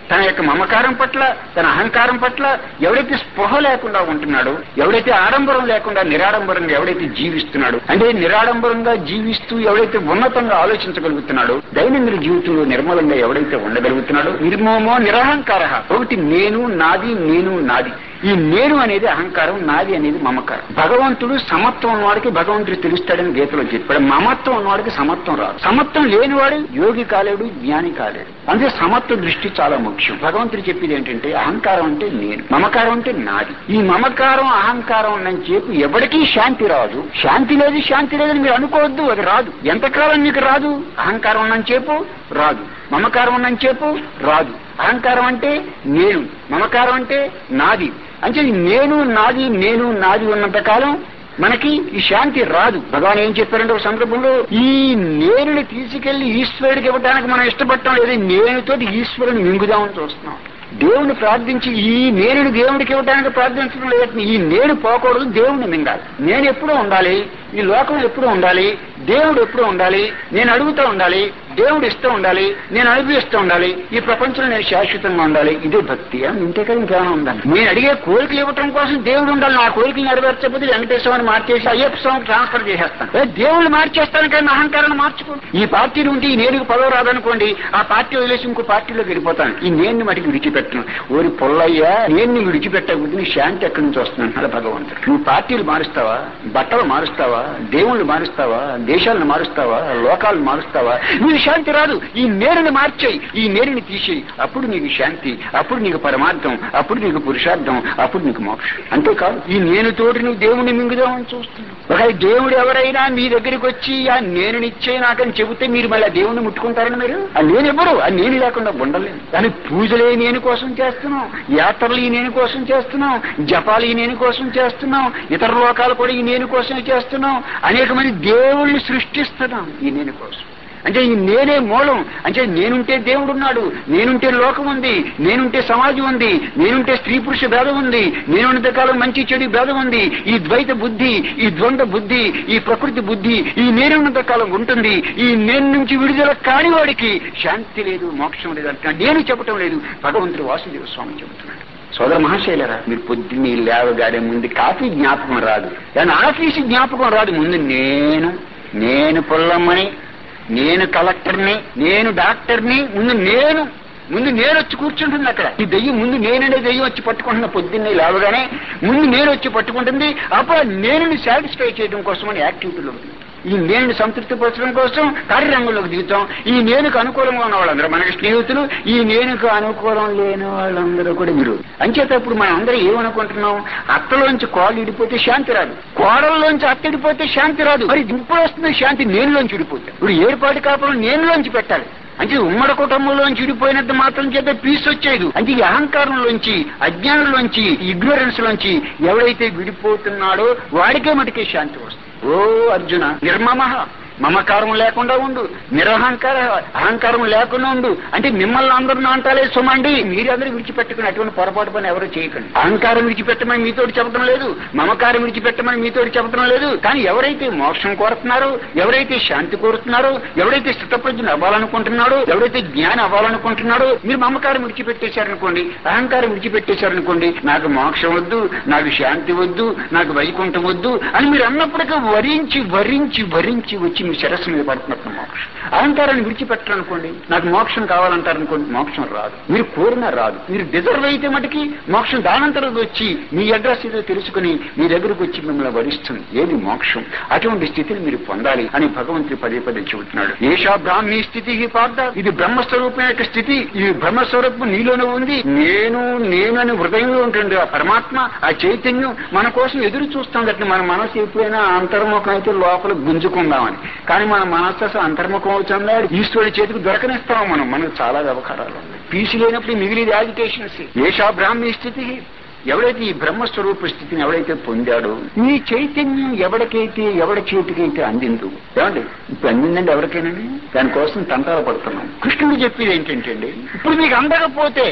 తన యొక్క మమకారం పట్ల తన అహంకారం పట్ల ఎవడైతే స్పృహ లేకుండా ఉంటున్నాడో ఎవడైతే ఆడంబరం లేకుండా నిరాడంబరంగా ఎవడైతే జీవిస్తున్నాడో అంటే నిరాడంబరంగా జీవిస్తూ ఎవడైతే ఉన్నతంగా ఆలోచించగలుగుతున్నాడో దైనందిన జీవితంలో నిర్మలంగా ఎవడైతే ఉండగలుగుతున్నాడో నిర్మమో నిరహంకార ఒకటి నేను నాది నేను నాది ఈ నేను అనేది అహంకారం నాది అనేది మమకారం భగవంతుడు సమత్వం ఉన్నవాడికి భగవంతుడు తెలుస్తాడని గీతలో చెప్పాడు మమత్వం ఉన్నవాడికి సమత్వం రాదు సమత్వం లేనివాడు యోగి కాలేడు జ్ఞాని కాలేడు అందుకే సమత్వ దృష్టి చాలా ముఖ్యం భగవంతుడు చెప్పేది ఏంటంటే అహంకారం అంటే నేను మమకారం అంటే నాది ఈ మమకారం అహంకారం అని చెప్పి ఎవరికీ శాంతి రాదు శాంతి లేదు శాంతి లేదని మీరు అనుకోవద్దు అది రాదు ఎంతకాలం మీకు రాదు అహంకారం ఉన్నని చెప్పు రాదు మమకారం ఉన్నని చెప్పు రాదు అహంకారం అంటే నేను మమకారం అంటే నాది అంటే ఈ నేను నాది నేను నాది ఉన్నంత కాలం మనకి ఈ శాంతి రాదు భగవాన్ ఏం చెప్పారంటే ఒక సందర్భంలో ఈ నేనుని తీసుకెళ్లి ఈశ్వరుడికి ఇవ్వడానికి మనం ఇష్టపడటం లేదు నేనుతోటి ఈశ్వరుని మింగుదామని చూస్తున్నాం దేవుని ప్రార్థించి ఈ నేనుని దేవుడికి ఇవ్వడానికి ప్రార్థించడం లేదు ఈ నేను పోకూడదు దేవుణ్ణి మింగాలి నేను ఎప్పుడూ ఉండాలి ఈ లోకం ఎప్పుడూ ఉండాలి దేవుడు ఎప్పుడూ ఉండాలి నేను అడుగుతూ ఉండాలి దేవుడు ఇస్తూ ఉండాలి నేను అనుభవిస్తూ ఉండాలి ఈ ప్రపంచంలో నేను శాశ్వతంగా ఉండాలి ఇదే భక్తి అని ఇంతే కదా ఇంకేమైనా ఉండాలి నేను అడిగే కోరికలు ఇవ్వటం కోసం దేవుడు ఉండాలి నా కోరికలు నెరవేర్చకపోతే వెంకటేశ్వరాన్ని మార్చేసి అయ్యప్ప స్వామికి ట్రాన్స్ఫర్ చేసేస్తాను ఏ, దేవుళ్ళు మార్చేస్తాను కానీ నా అహంకారాన్ని మార్చుకో ఈ పార్టీలు ఉంటే ఈ నేరుకు పదవి రాదనుకోండి ఆ పార్టీ వదిలేసి ఇంకో పార్టీలోకి వెళ్ళిపోతాను ఈ నేను మటుకు విడిచిపెట్టను ఓరి పొల్లయ్యా నేను విడిచిపెట్టకపోతే నీ శాంతి ఎక్కడి నుంచి వస్తుంది అంటున్నాడు భగవంతుడు నువ్వు పార్టీలు మారుస్తావా బట్టలు మారుస్తావా దేవుళ్ళు మారుస్తావా దేశాలను మారుస్తావా లోకాలను మారుస్తావా నీకు శాంతి రాదు ఈ నేరుని మార్చేయి ఈ నేరుని తీసేయి అప్పుడు నీకు శాంతి అప్పుడు నీకు పరమార్థం అప్పుడు నీకు పురుషార్థం అప్పుడు నీకు మోక్షం అంతేకాదు ఈ నేను తోటి నువ్వు దేవుని మింగుదామని చూస్తున్నావు ఒక దేవుడు ఎవరైనా మీ దగ్గరికి వచ్చి ఆ నేను నిచ్చే నాకని చెబితే మీరు మళ్ళీ ఆ దేవుణ్ణి ముట్టుకుంటారని మీరు ఆ నేను ఎవరు ఆ నేను లేకుండా ఉండలేదు కానీ పూజలే నేను కోసం చేస్తున్నాం యాత్రలు ఈ నేను కోసం చేస్తున్నాం జపాలు ఈ నేను కోసం చేస్తున్నాం ఇతర లోకాలు కూడా ఈ నేను కోసమే చేస్తున్నాం అనేక మంది దేవుళ్ళని సృష్టిస్తున్నాం ఈ నేను కోసం అంటే ఈ నేనే మూలం అంటే నేనుంటే దేవుడు ఉన్నాడు నేనుంటే లోకం ఉంది నేనుంటే సమాజం ఉంది నేనుంటే స్త్రీ పురుష భేదం ఉంది నేనున్నంత కాలం మంచి చెడు భేదం ఉంది ఈ ద్వైత బుద్ధి ఈ ద్వంద్వ బుద్ధి ఈ ప్రకృతి బుద్ధి ఈ నేనున్నంత కాలం ఉంటుంది ఈ నేను నుంచి విడుదల కాని వాడికి శాంతి లేదు మోక్షం లేదు అంటే నేను చెప్పటం లేదు భగవంతుడు వాసుదేవ స్వామి చెబుతున్నాడు సోదర మహాశైలరా మీరు పొద్దున్నే లేవగాడే ముందు కాఫీ జ్ఞాపకం రాదు కానీ ఆఫీసు జ్ఞాపకం రాదు ముందు నేను నేను పొల్లమ్మని నేను కలెక్టర్ని నేను డాక్టర్ని ముందు నేను ముందు నేను వచ్చి కూర్చుంటుంది అక్కడ ఈ దెయ్యం ముందు నేననే దెయ్యం వచ్చి పట్టుకుంటున్న పొద్దున్నే లేవగానే ముందు నేను వచ్చి పట్టుకుంటుంది అప్పుడు ఆ నేనుని సాటిస్ఫై చేయడం కోసమని యాక్టివిటీలో ఉంటుంది ఈ నేను సంతృప్తిపరచడం కోసం కార్యరంగంలోకి దిగుతాం ఈ నేనుకు అనుకూలంగా ఉన్న వాళ్ళందరూ మనకి స్నేహితులు ఈ నేనుకు అనుకూలం లేని వాళ్ళందరూ కూడా మీరు అంచేత ఇప్పుడు మనం అందరూ ఏమనుకుంటున్నాం అత్తలోంచి కోళ్ళు ఇడిపోతే శాంతి రాదు కోడల్లోంచి అత్త ఇడిపోతే శాంతి రాదు మరి ఇప్పుడు వస్తుంది శాంతి నేనులోంచి ఇడిపోతే ఇప్పుడు ఏర్పాటు కాపురం నేనులోంచి పెట్టాలి అంటే ఉమ్మడి కుటుంబంలోంచి విడిపోయినంత మాత్రం చేత పీస్ వచ్చేది అంటే ఈ అహంకారంలోంచి అజ్ఞానంలోంచి ఇగ్నోరెన్స్ లోంచి ఎవడైతే విడిపోతున్నాడో వాడికే మటుకే శాంతి వస్తుంది ఓ అర్జున నిర్మమ మమకారం లేకుండా ఉండు నిరహంకార అహంకారం లేకుండా ఉండు అంటే మిమ్మల్ని అందరూ అంటాలే సుమండి మీరందరూ విడిచిపెట్టుకుని అటువంటి పొరపాటు పని ఎవరు చేయకండి అహంకారం విడిచిపెట్టమని మీతోటి చెప్పడం లేదు మమకారం విడిచిపెట్టమని మీతోటి చెప్పడం లేదు కానీ ఎవరైతే మోక్షం కోరుతున్నారో ఎవరైతే శాంతి కోరుతున్నారో ఎవరైతే స్థితప్రజ్ఞను అవ్వాలనుకుంటున్నాడో ఎవరైతే జ్ఞానం అవ్వాలనుకుంటున్నాడో మీరు మమకారం విడిచిపెట్టేశారనుకోండి అహంకారం విడిచిపెట్టేశారనుకోండి నాకు మోక్షం వద్దు నాకు శాంతి వద్దు నాకు వైకుంఠం వద్దు అని మీరు అన్నప్పటికీ వరించి వరించి వరించి వచ్చి మీ శిరస్సు మీద పడుతున్నప్పుడు మోక్షం అహంకారాన్ని విడిచిపెట్టారనుకోండి నాకు మోక్షం కావాలంటారనుకోండి మోక్షం రాదు మీరు కోరినా రాదు మీరు డిజర్వ్ అయితే మటుకి మోక్షం దానంతరం వచ్చి మీ అడ్రస్ ఏదో తెలుసుకుని మీ దగ్గరకు వచ్చి మిమ్మల్ని వరిస్తుంది ఏది మోక్షం అటువంటి స్థితిని మీరు పొందాలి అని భగవంతుడు పదే పదే చెబుతున్నాడు ఏషా బ్రాహ్మీ స్థితి పార్థ ఇది బ్రహ్మస్వరూపం యొక్క స్థితి ఈ బ్రహ్మస్వరూపం నీలోనే ఉంది నేను నేను అని హృదయంలో ఉంటుంది ఆ పరమాత్మ ఆ చైతన్యం మన కోసం ఎదురు చూస్తుంది మన మనసు ఎప్పుడైనా అంతర్ముఖం అయితే లోపల గుంజుకుందామని కానీ మన మనస్సు అసలు అంతర్ముఖం అవుతుందా ఈశ్వరుడి చేతికి దొరకనిస్తాం మనం మనకు చాలా వ్యవహారాలు ఉన్నాయి పీసు లేనప్పుడు మిగిలిది యాజిటేషన్స్ ఏషా బ్రాహ్మీ స్థితి ఎవడైతే ఈ బ్రహ్మస్వరూప స్థితిని ఎవడైతే పొందాడో ఈ చైతన్యం ఎవరికైతే ఎవడి చేతికైతే అందిందో ఏమండి ఇప్పుడు అందిందండి ఎవరికైనా దానికోసం తంటాలు పడుతున్నాం కృష్ణుడు చెప్పేది ఏంటంటే అండి ఇప్పుడు మీకు అందకపోతే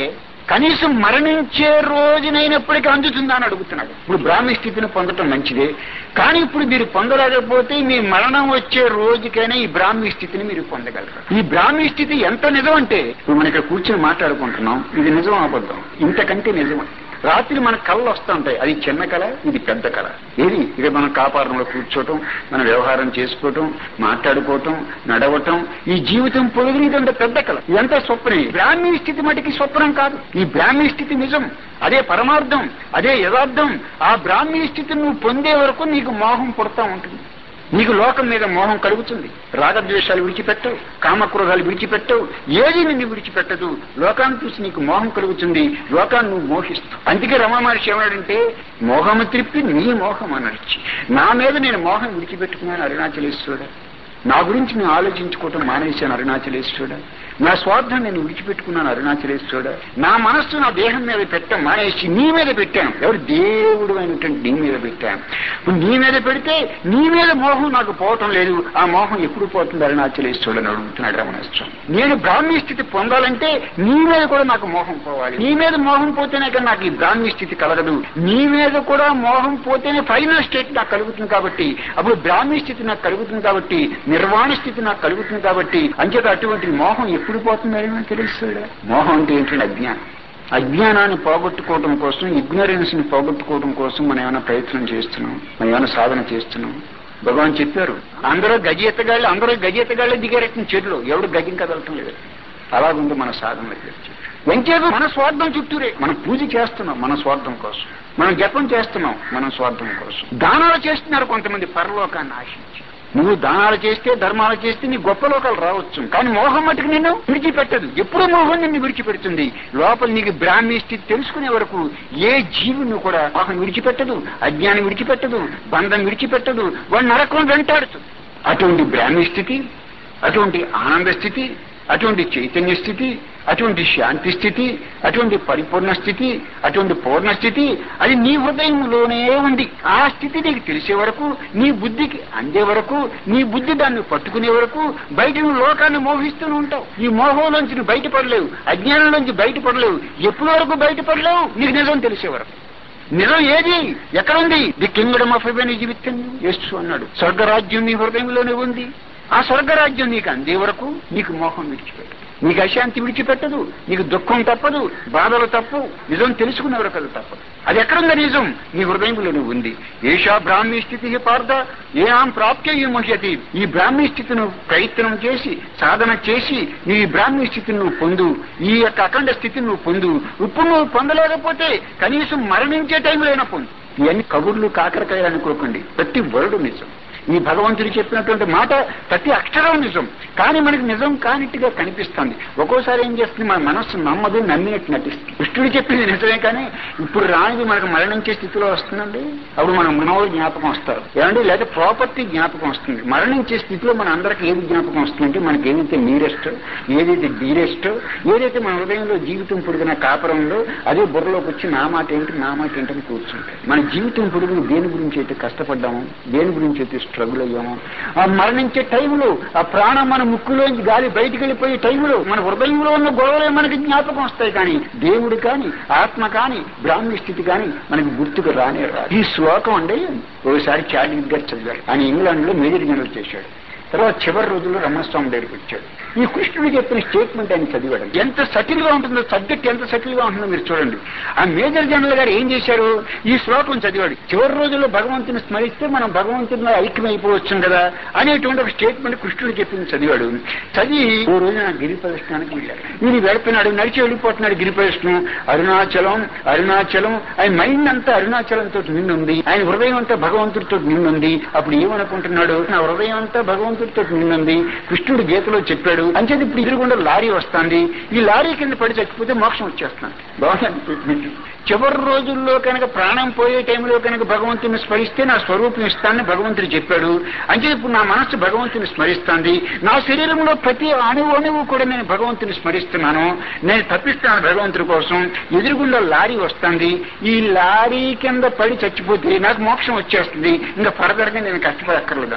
కనీసం మరణించే రోజునైనప్పటికీ అందుతుందా అని అడుగుతున్నాడు ఇప్పుడు బ్రాహ్మీ స్థితిని పొందటం మంచిదే కానీ ఇప్పుడు మీరు పొందలేకపోతే మీ మరణం వచ్చే రోజుకైనా ఈ బ్రాహ్మీ స్థితిని మీరు పొందగలరు ఈ బ్రాహ్మీ స్థితి ఎంత నిజం అంటే ఇప్పుడు మనం ఇక్కడ కూర్చొని మాట్లాడుకుంటున్నాం ఇది నిజం అబద్ధం ఇంతకంటే నిజం రాత్రి మన కళ్ళు వస్తుంటాయి అది చిన్న కళ ఇది పెద్ద కళ ఏది ఇక మనం కాపాడంలో కూర్చోవటం మన వ్యవహారం చేసుకోవటం మాట్లాడుకోవటం నడవటం ఈ జీవితం పొడిగినటువంటి పెద్ద కళ ఇదంతా స్వప్నే బ్రాహ్మీ స్థితి మటుకి స్వప్నం కాదు ఈ బ్రాహ్మీ స్థితి నిజం అదే పరమార్థం అదే యథార్థం ఆ బ్రాహ్మీ స్థితిని నువ్వు పొందే వరకు నీకు మోహం పుడతా ఉంటుంది నీకు లోకం మీద మోహం కలుగుతుంది రాగద్వేషాలు విడిచిపెట్టవు కామక్రోధాలు విడిచిపెట్టవు ఏది నిన్ను విడిచిపెట్టదు లోకాన్ని చూసి నీకు మోహం కలుగుతుంది లోకాన్ని నువ్వు మోహిస్తావు అందుకే రమణ మహర్షి ఏమన్నాడంటే మోహము త్రిప్పి నీ మోహం అనర్చి నా మీద నేను మోహం విడిచిపెట్టుకున్నాను అరుణాచలేశ్వరుడు నా గురించి నేను ఆలోచించుకోవటం మానేశాను అరుణాచలేశ్వరుడు నా స్వార్థం నేను విడిచిపెట్టుకున్నాను అరుణాచలేశ్వరుడు నా మనస్సు నా దేహం మీద పెట్టాం మానేసి నీ మీద పెట్టాను ఎవరు దేవుడు అయినటువంటి నీ మీద పెట్టాను ఇప్పుడు నీ మీద పెడితే నీ మీద మోహం నాకు పోవటం లేదు ఆ మోహం ఎప్పుడు పోతుంది అరుణాచలేశ్వరుడు అని అడుగుతున్నాడు రమణేశ్వరం నేను బ్రాహ్మీ స్థితి పొందాలంటే నీ మీద కూడా నాకు మోహం పోవాలి నీ మీద మోహం పోతేనే కానీ నాకు ఈ బ్రాహ్మీ స్థితి కలగదు నీ మీద కూడా మోహం పోతేనే ఫైనల్ స్టేట్ నాకు కలుగుతుంది కాబట్టి అప్పుడు బ్రాహ్మీ స్థితి నాకు కలుగుతుంది కాబట్టి నిర్వాణ స్థితి నాకు కలుగుతుంది కాబట్టి అంచేత అటువంటి మోహం ఎప్పుడు పోతుందని తెలుస్తాడు మోహం అంటే ఏంటంటే అజ్ఞానం అజ్ఞానాన్ని పోగొట్టుకోవడం కోసం ఇగ్నరెన్స్ ని పోగొట్టుకోవడం కోసం మనం ఏమైనా ప్రయత్నం చేస్తున్నాం మనం ఏమైనా సాధన చేస్తున్నాం భగవాన్ చెప్పారు అందరూ గజెత్తగాళ్ళు అందరూ గజెత్తగాళ్ళే దిగారెట్టిన చెట్లు ఎవడు గజం కదలటం లేదు అలాగుంది మన సాధన ఎంచేపు మన స్వార్థం చుట్టూరే మనం పూజ చేస్తున్నాం మన స్వార్థం కోసం మనం జపం చేస్తున్నాం మన స్వార్థం కోసం దానాలు చేస్తున్నారు కొంతమంది పరలోకాన్ని ఆశించి నువ్వు దానాలు చేస్తే ధర్మాలు చేస్తే నీ గొప్ప లోకాలు రావచ్చు కానీ మోహం మటుకు నిన్ను విడిచిపెట్టదు ఎప్పుడూ మోహం నిన్ను విడిచిపెడుతుంది లోపల నీకు బ్రాహ్మీ స్థితి తెలుసుకునే వరకు ఏ జీవును కూడా మోహం విడిచిపెట్టదు అజ్ఞానం విడిచిపెట్టదు బంధం విడిచిపెట్టదు వాడు నరకం వెంటాడుతుంది అటువంటి బ్రాహ్మీ స్థితి అటువంటి ఆనంద స్థితి అటువంటి చైతన్య స్థితి అటువంటి శాంతి స్థితి అటువంటి పరిపూర్ణ స్థితి అటువంటి పూర్ణ స్థితి అది నీ హృదయంలోనే ఉంది ఆ స్థితి నీకు తెలిసే వరకు నీ బుద్ధికి అందే వరకు నీ బుద్ధి దాన్ని పట్టుకునే వరకు బయట నువ్వు లోకాన్ని మోహిస్తూనే ఉంటావు ఈ మోహంలోంచి నువ్వు బయటపడలేవు అజ్ఞానంలోంచి బయటపడలేవు ఎప్పటి వరకు బయటపడలేవు నీకు నిజం తెలిసే వరకు నిజం ఏది ఎక్కడుంది the kingdom of heaven is with యేసు అన్నాడు స్వర్గరాజ్యం నీ హృదయంలోనే ఉంది ఆ స్వర్గరాజ్యం నీకు అందే వరకు నీకు మోహం విడిచిపెట్టు నీకు అశాంతి విడిచిపెట్టదు నీకు దుఃఖం తప్పదు బాధలు తప్పు నిజం తెలుసుకునే వరకు అది తప్పదు అది ఎక్కడుంది నిజం నీ హృదయంలోనే ఉంది ఏషా బ్రాహ్మీ స్థితి పార్థ ఏ ఆం ప్రాప్య ఈ ముహ్యతి ఈ బ్రాహ్మీ స్థితిని ప్రయత్నం చేసి సాధన చేసి నీ బ్రాహ్మీ స్థితిని నువ్వు పొందు ఈ యొక్క అఖండ స్థితిని నువ్వు పొందు ఇప్పుడు నువ్వు పొందలేకపోతే కనీసం మరణించే టైంలో అయినా పొందు ఇవన్నీ కబుర్లు కాకరకాయలు అనుకోకండి ప్రతి వరుడు నిజం ఈ భగవంతుడు చెప్పినటువంటి మాట ప్రతి అక్షరం నిజం కానీ మనకి నిజం కానిట్టుగా కనిపిస్తుంది ఒక్కోసారి ఏం చేస్తుంది మన మనస్సు నమ్మదు నమ్మినట్టు నటిస్తుంది కృష్ణుడు చెప్పింది నిజమే కానీ ఇప్పుడు రానిది మనకు మరణించే స్థితిలో వస్తుందండి అప్పుడు మన మనవులు జ్ఞాపకం వస్తారు ఏమండి లేదా ప్రాపర్టీ జ్ఞాపకం వస్తుంది మరణించే స్థితిలో మన అందరికి ఏది జ్ఞాపకం వస్తుందంటే మనకి ఏదైతే నీరెస్ట్ ఏదైతే డీరెస్ట్ ఏదైతే మన హృదయంలో జీవితం పొడిగిన కాపురంలో అదే బుర్రలోకి వచ్చి నా మాట ఏంటి నా మాట ఏంటని కూర్చుంటాయి మన జీవితం పొడుగును దేని గురించి అయితే కష్టపడ్డాము దేని గురించి అయితే స్ట్రగుల్ అయ్యాము ఆ మరణించే టైంలో ఆ ప్రాణం మన ముక్కులోంచి గాలి బయటికి వెళ్ళిపోయే టైంలో మన హృదయంలో ఉన్న గొడవలే మనకి జ్ఞాపకం వస్తాయి కానీ దేవుడు కానీ ఆత్మ కానీ బ్రాహ్మీ స్థితి కానీ మనకి గుర్తుకు రానే రాదు ఈ శ్లోకం అండి ఒకసారి చార్లింగ్ గారు చదివాడు ఆయన ఇంగ్లాండ్ లో మేజర్ జనరల్ చేశాడు తర్వాత చివరి రోజుల్లో రమణస్వామి దగ్గరికి వచ్చాడు ఈ కృష్ణుడు చెప్పిన స్టేట్మెంట్ ఆయన చదివాడు ఎంత సటిల్ గా ఉంటుందో సబ్జెక్ట్ ఎంత సటిల్ గా ఉంటుందో మీరు చూడండి ఆ మేజర్ జనరల్ గారు ఏం చేశారు ఈ శ్లోకం చదివాడు చివరి రోజుల్లో భగవంతుని స్మరిస్తే మనం భగవంతునిలో ఐక్యమైపోవచ్చు కదా అనేటువంటి ఒక స్టేట్మెంట్ కృష్ణుడు చెప్పింది చదివాడు చదివి ఓ రోజు నా గిరి ప్రదర్శనానికి వెళ్ళాడు ఈయన వెళుతున్నాడు నడిచి వెళ్ళిపోతున్నాడు గిరి ప్రదర్శనం అరుణాచలం అరుణాచలం ఆయన మైండ్ అంతా అరుణాచలంతో నిన్నుంది ఆయన హృదయం అంతా భగవంతుడితో నిన్నుంది అప్పుడు ఏమనుకుంటున్నాడు నా హృదయం అంతా భగవంతుడితో నిన్నుంది కృష్ణుడు గీతలో చెప్పాడు అంచేది ఇప్పుడు ఎదురుగుండా లారీ వస్తుంది ఈ లారీ కింద పడి చచ్చిపోతే మోక్షం వచ్చేస్తున్నాడు బాగుంది చివరి రోజుల్లో కనుక ప్రాణం పోయే టైంలో కనుక భగవంతుని స్మరిస్తే నా స్వరూపం ఇస్తానని భగవంతుడు చెప్పాడు అంటే ఇప్పుడు నా మనస్సు భగవంతుని స్మరిస్తుంది నా శరీరంలో ప్రతి అణువు అణువు కూడా నేను భగవంతుని స్మరిస్తున్నాను నేను తప్పిస్తాను భగవంతుడి కోసం ఎదురుగుండా లారీ వస్తుంది ఈ లారీ కింద పడి చచ్చిపోతే నాకు మోక్షం వచ్చేస్తుంది ఇంకా ఫర్దర్ గా నేను కష్టపడక్కర్లేదు అనుకున్నాను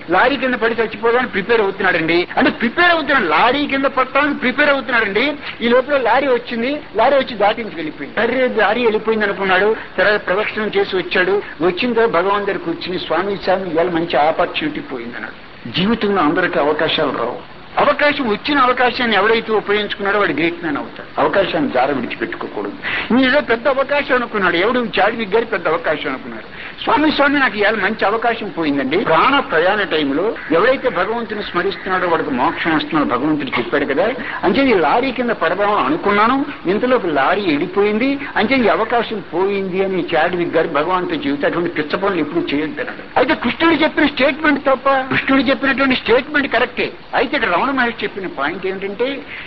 లారీ కింద పడి చచ్చిపోదానికి ప్రిపేర్ అవుతున్నాడండి అంటే ప్రిపేర్ అవుతున్నాడు లారీ కింద పడటానికి ప్రిపేర్ అవుతున్నాడండి ఈ లోపల లారీ వచ్చింది లారీ వచ్చి దాటించి వెళ్ళిపోయింది సరే లారీ వెళ్ళిపోయింది అనుకున్నాడు తర్వాత ప్రదక్షిణం చేసి వచ్చాడు వచ్చిన తర్వాత భగవాన్ దగ్గర కూర్చుని స్వామి స్వామి ఇవాళ మంచి ఆపర్చునిటీ పోయిందన్నాడు జీవితంలో అందరికీ అవకాశాలు రావు అవకాశం వచ్చిన అవకాశాన్ని ఎవరైతే ఉపయోగించుకున్నాడో వాడు గ్రేట్ మ్యాన్ అవుతాడు అవకాశాన్ని జార విడిచిపెట్టుకోకూడదు నీదో పెద్ద అవకాశం అనుకున్నాడు ఎవడు చాడివిక్ గారి పెద్ద అవకాశం అనుకున్నాడు స్వామి స్వామి నాకు ఇవాళ మంచి అవకాశం పోయిందండి ప్రాణ ప్రయాణ టైంలో ఎవరైతే భగవంతుని స్మరిస్తున్నాడో వాడికి మోక్షం వస్తున్నాడో భగవంతుడు చెప్పాడు కదా అంటే ఈ లారీ కింద పడదామని అనుకున్నాను ఇంతలోకి లారీ వెళ్ళిపోయింది అంటే ఈ అవకాశం పోయింది అని చాడివిక్ గారు భగవంతుడు జీవితం అటువంటి పిచ్చ పనులు ఎప్పుడు చేయొద్దన్నాడు అయితే కృష్ణుడు చెప్పిన స్టేట్మెంట్ తప్ప కృష్ణుడు చెప్పినటువంటి స్టేట్మెంట్ కరెక్టే అయితే ఇక్కడ రమణ మహేష్ చెప్పిన పాయింట్ ఏంటంటే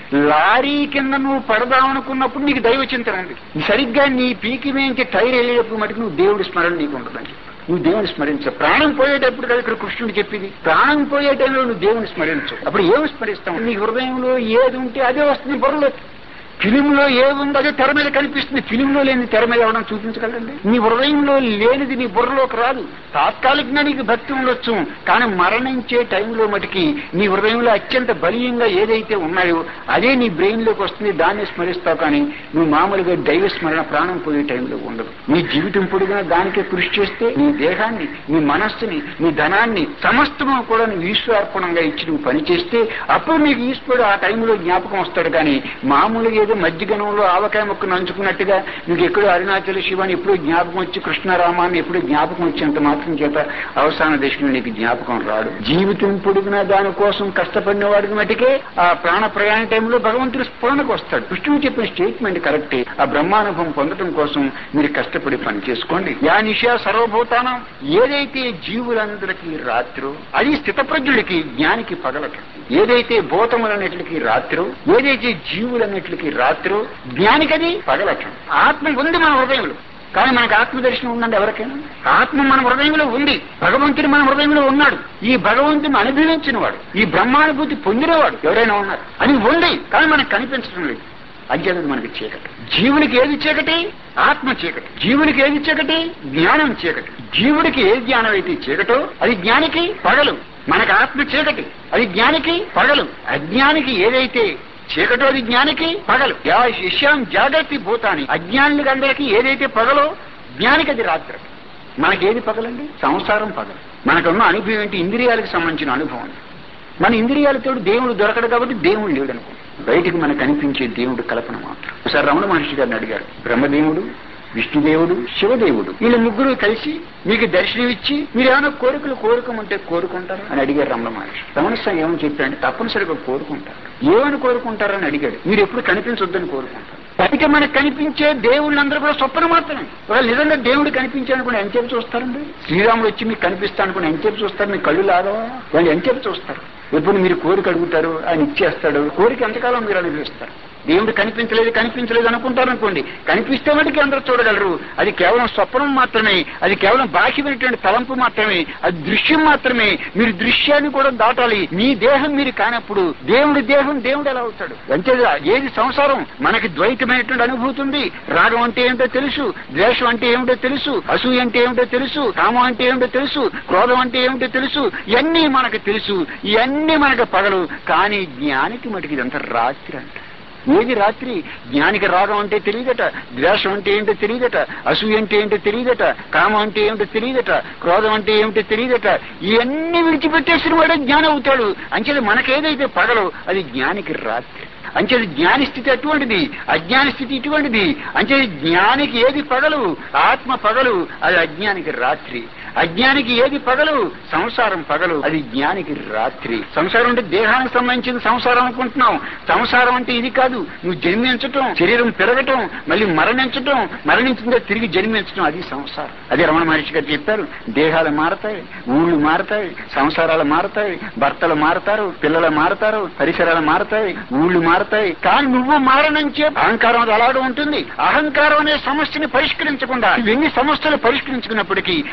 లారీ కింద నువ్వు పడదామనుకున్నప్పుడు నీకు దైవ చింతన ఉంది సరిగ్గా నీ పీకి మేంచి టైర్ వెళ్ళేటప్పుడు మటుకు నువ్వు దేవుడి స్మరణ నీకు ఉండదని చెప్పి నువ్వు దేవుని స్మరించు ప్రాణం పోయేటప్పుడు కదా ఇక్కడ కృష్ణుడు చెప్పింది ప్రాణం పోయే టైంలో నువ్వు దేవుని స్మరించు అప్పుడు ఏమి స్మరిస్తావు నీ హృదయంలో ఏది ఉంటే అదే వస్తుంది బుర్రలో ఫిలింలో ఏముందో అదే తెర మీద కనిపిస్తుంది ఫిలింలో లేని తెర మీద ఎవరైనా చూపించగలండి నీ హృదయంలో లేనిది నీ బుర్రలోకి రాదు తాత్కాలికంగా నీకు భక్తి ఉండొచ్చు కానీ మరణించే టైంలో మటుకి నీ హృదయంలో అత్యంత బలీయంగా ఏదైతే ఉన్నాయో అదే నీ బ్రెయిన్ లోకి వస్తుంది దాన్ని స్మరిస్తావు కానీ నువ్వు మామూలుగా దైవ స్మరణ ప్రాణం పోయే టైంలో ఉండదు నీ జీవితం పొడిగిన దానికే కృషి చేస్తే నీ దేహాన్ని నీ మనస్సుని నీ ధనాన్ని సమస్తము కూడా నువ్వు ఈశ్వరార్పణంగా ఇచ్చి నువ్వు పని చేస్తే అప్పుడు నీకు ఈశ్వరుడు ఆ టైంలో జ్ఞాపకం వస్తాడు కానీ మామూలుగా ఏదో మధ్యగనంలో ఆవకాయ మొక్క నంచుకున్నట్టుగా నీకు ఎక్కడో అరుణాచల శివాని ఎప్పుడు జ్ఞాపకం వచ్చి కృష్ణారామాన్ని ఎప్పుడు జ్ఞాపకం వచ్చేంత మాత్రం చేత అవసాన దశలో నీకు జ్ఞాపకం రాడు జీవితం పొడిగిన దానికోసం కష్టపడిన వాడికి మటుకే ఆ ప్రాణ ప్రయాణ టైంలో భగవంతుడు స్ఫురణకు వస్తాడు కృష్ణుడు చెప్పిన స్టేట్మెంట్ కరెక్టే ఆ బ్రహ్మానుభవం పొందడం కోసం మీరు కష్టపడి పని చేసుకోండి యా నిషా సర్వభూతానం ఏదైతే జీవులందరికీ రాత్రో అది స్థితప్రజ్ఞుడికి జ్ఞానికి పగలటం ఏదైతే భూతములన్నిటికి రాత్రో ఏదైతే జీవులన్నిటికి రాత్రో జ్ఞానికది పగలటం ఆత్మ ఉంది మన హృదయంలో కానీ మనకు ఆత్మదర్శనం ఉందండి ఎవరికైనా ఆత్మ మన హృదయంలో ఉంది భగవంతుడు మన హృదయంలో ఉన్నాడు ఈ భగవంతుని అనుభవించిన వాడు ఈ బ్రహ్మానుభూతి పొందినవాడు ఎవరైనా ఉన్నారు అది ఉంది కానీ మనకు కనిపించడం లేదు అజ్ఞానం మనకి చీకటి జీవునికి ఏది చీకటి ఆత్మ చీకటి జీవునికి ఏది చీకటి జ్ఞానం చీకటి జీవుడికి ఏ జ్ఞానం అయితే చీకటో అది జ్ఞానికి పగలు మనకు ఆత్మ చీకటి అది జ్ఞానికి పగలు అజ్ఞానికి ఏదైతే చీకటో అది జ్ఞానికి పగలు యా శిష్యాం జాగ్రత్త భూతాన్ని అజ్ఞానులకి అందరికీ ఏదైతే పగలో జ్ఞానికి అది రాత్రి మనకేది పగలండి సంసారం పగలు మనకున్న అనుభవం ఏంటి ఇంద్రియాలకు సంబంధించిన అనుభవం మన ఇంద్రియాలతో దేవుడు దొరకడు కాబట్టి దేవుడు లేడు అనుకో బయటికి మనకు కనిపించే దేవుడు కల్పన మాత్రం ఒకసారి రమణ మహర్షి గారిని అడిగారు బ్రహ్మదేవుడు విష్ణుదేవుడు శివదేవుడు వీళ్ళ ముగ్గురు కలిసి మీకు దర్శనం ఇచ్చి మీరు ఏమైనా కోరికలు కోరుకోమంటే కోరుకుంటారు అని అడిగారు రమణ మహర్షి రమణ స్వామి ఏమని చెప్పారంటే తప్పనిసరిగా కోరుకుంటారు ఏమని కోరుకుంటారని అడిగాడు మీరు ఎప్పుడు కనిపించొద్దని కోరుకుంటారు బయట మనకు కనిపించే దేవుళ్ళందరూ కూడా స్వప్న మాత్రమే ఒకవేళ నిజంగా దేవుడు కనిపించాను కూడా ఎంతసేపు చూస్తారండి శ్రీరాముడు వచ్చి మీకు కనిపిస్తాను కూడా ఎంతసేపు చూస్తారు మీ కళ్ళు లాగవా వాళ్ళు ఎంతసేపు చూస్తారు ఎప్పుడు మీరు కోరిక అడుగుతారు ఆయన ఇచ్చేస్తాడు కోరిక ఎంతకాలం మీరు అనుభవిస్తారు దేవుడు కనిపించలేదు కనిపించలేదు అనుకుంటారు అనుకోండి కనిపిస్తే మటుకు అందరూ చూడగలరు అది కేవలం స్వప్నం మాత్రమే అది కేవలం బాహ్యమైనటువంటి తలంపు మాత్రమే అది దృశ్యం మాత్రమే మీరు దృశ్యాన్ని కూడా దాటాలి మీ దేహం మీరు కానప్పుడు దేవుడి దేహం దేవుడు ఎలా అవుతాడు అంతేగా ఏది సంసారం మనకి ద్వైతమైనటువంటి అనుభూతి ఉంది రాగం అంటే ఏమిటో తెలుసు ద్వేషం అంటే ఏమిటో తెలుసు అసూయ అంటే ఏమిటో తెలుసు కామం అంటే ఏమిటో తెలుసు క్రోధం అంటే ఏమిటో తెలుసు ఇవన్నీ మనకు తెలుసు ఇవన్నీ మనకు పగలు కానీ జ్ఞానికి మటుకు ఇదంతా రాత్రి అంట ఏది రాత్రి జ్ఞానికి రాగం అంటే తెలియదట ద్వేషం అంటే ఏంటో తెలియదట అసూయ అంటే ఏంటో తెలియదట కామం అంటే ఏమిటో తెలియదట క్రోధం అంటే ఏమిటో తెలియదట ఇవన్నీ విడిచిపెట్టేసిన వాడే జ్ఞానం అవుతాడు అంచేది మనకేదైతే పగలో అది జ్ఞానికి రాత్రి అంచేది జ్ఞాని స్థితి అటువంటిది అజ్ఞాని స్థితి ఇటువంటిది అంచేది జ్ఞానికి ఏది పగలు ఆత్మ పగలు అది అజ్ఞానికి రాత్రి అజ్ఞానికి ఏది పగలు సంసారం పగలు అది జ్ఞానికి రాత్రి సంసారం అంటే దేహానికి సంబంధించిన సంసారం అనుకుంటున్నాం సంసారం అంటే ఇది కాదు నువ్వు జన్మించటం శరీరం పెరగటం మళ్ళీ మరణించటం మరణించిందే తిరిగి జన్మించటం అది సంసారం అదే రమణ మహర్షి గారు చెప్పారు దేహాలు మారతాయి ఊళ్ళు మారతాయి సంసారాలు మారతాయి భర్తలు మారతారు పిల్లలు మారతారు పరిసరాలు మారతాయి ఊళ్ళు మారతాయి కానీ నువ్వు మారనంచే అహంకారం అది అలాగే ఉంటుంది అహంకారం అనే సమస్యని పరిష్కరించకుండా ఎన్ని సమస్యలు పరిష్కరించుకున్నప్పటికీ అది ఒకటి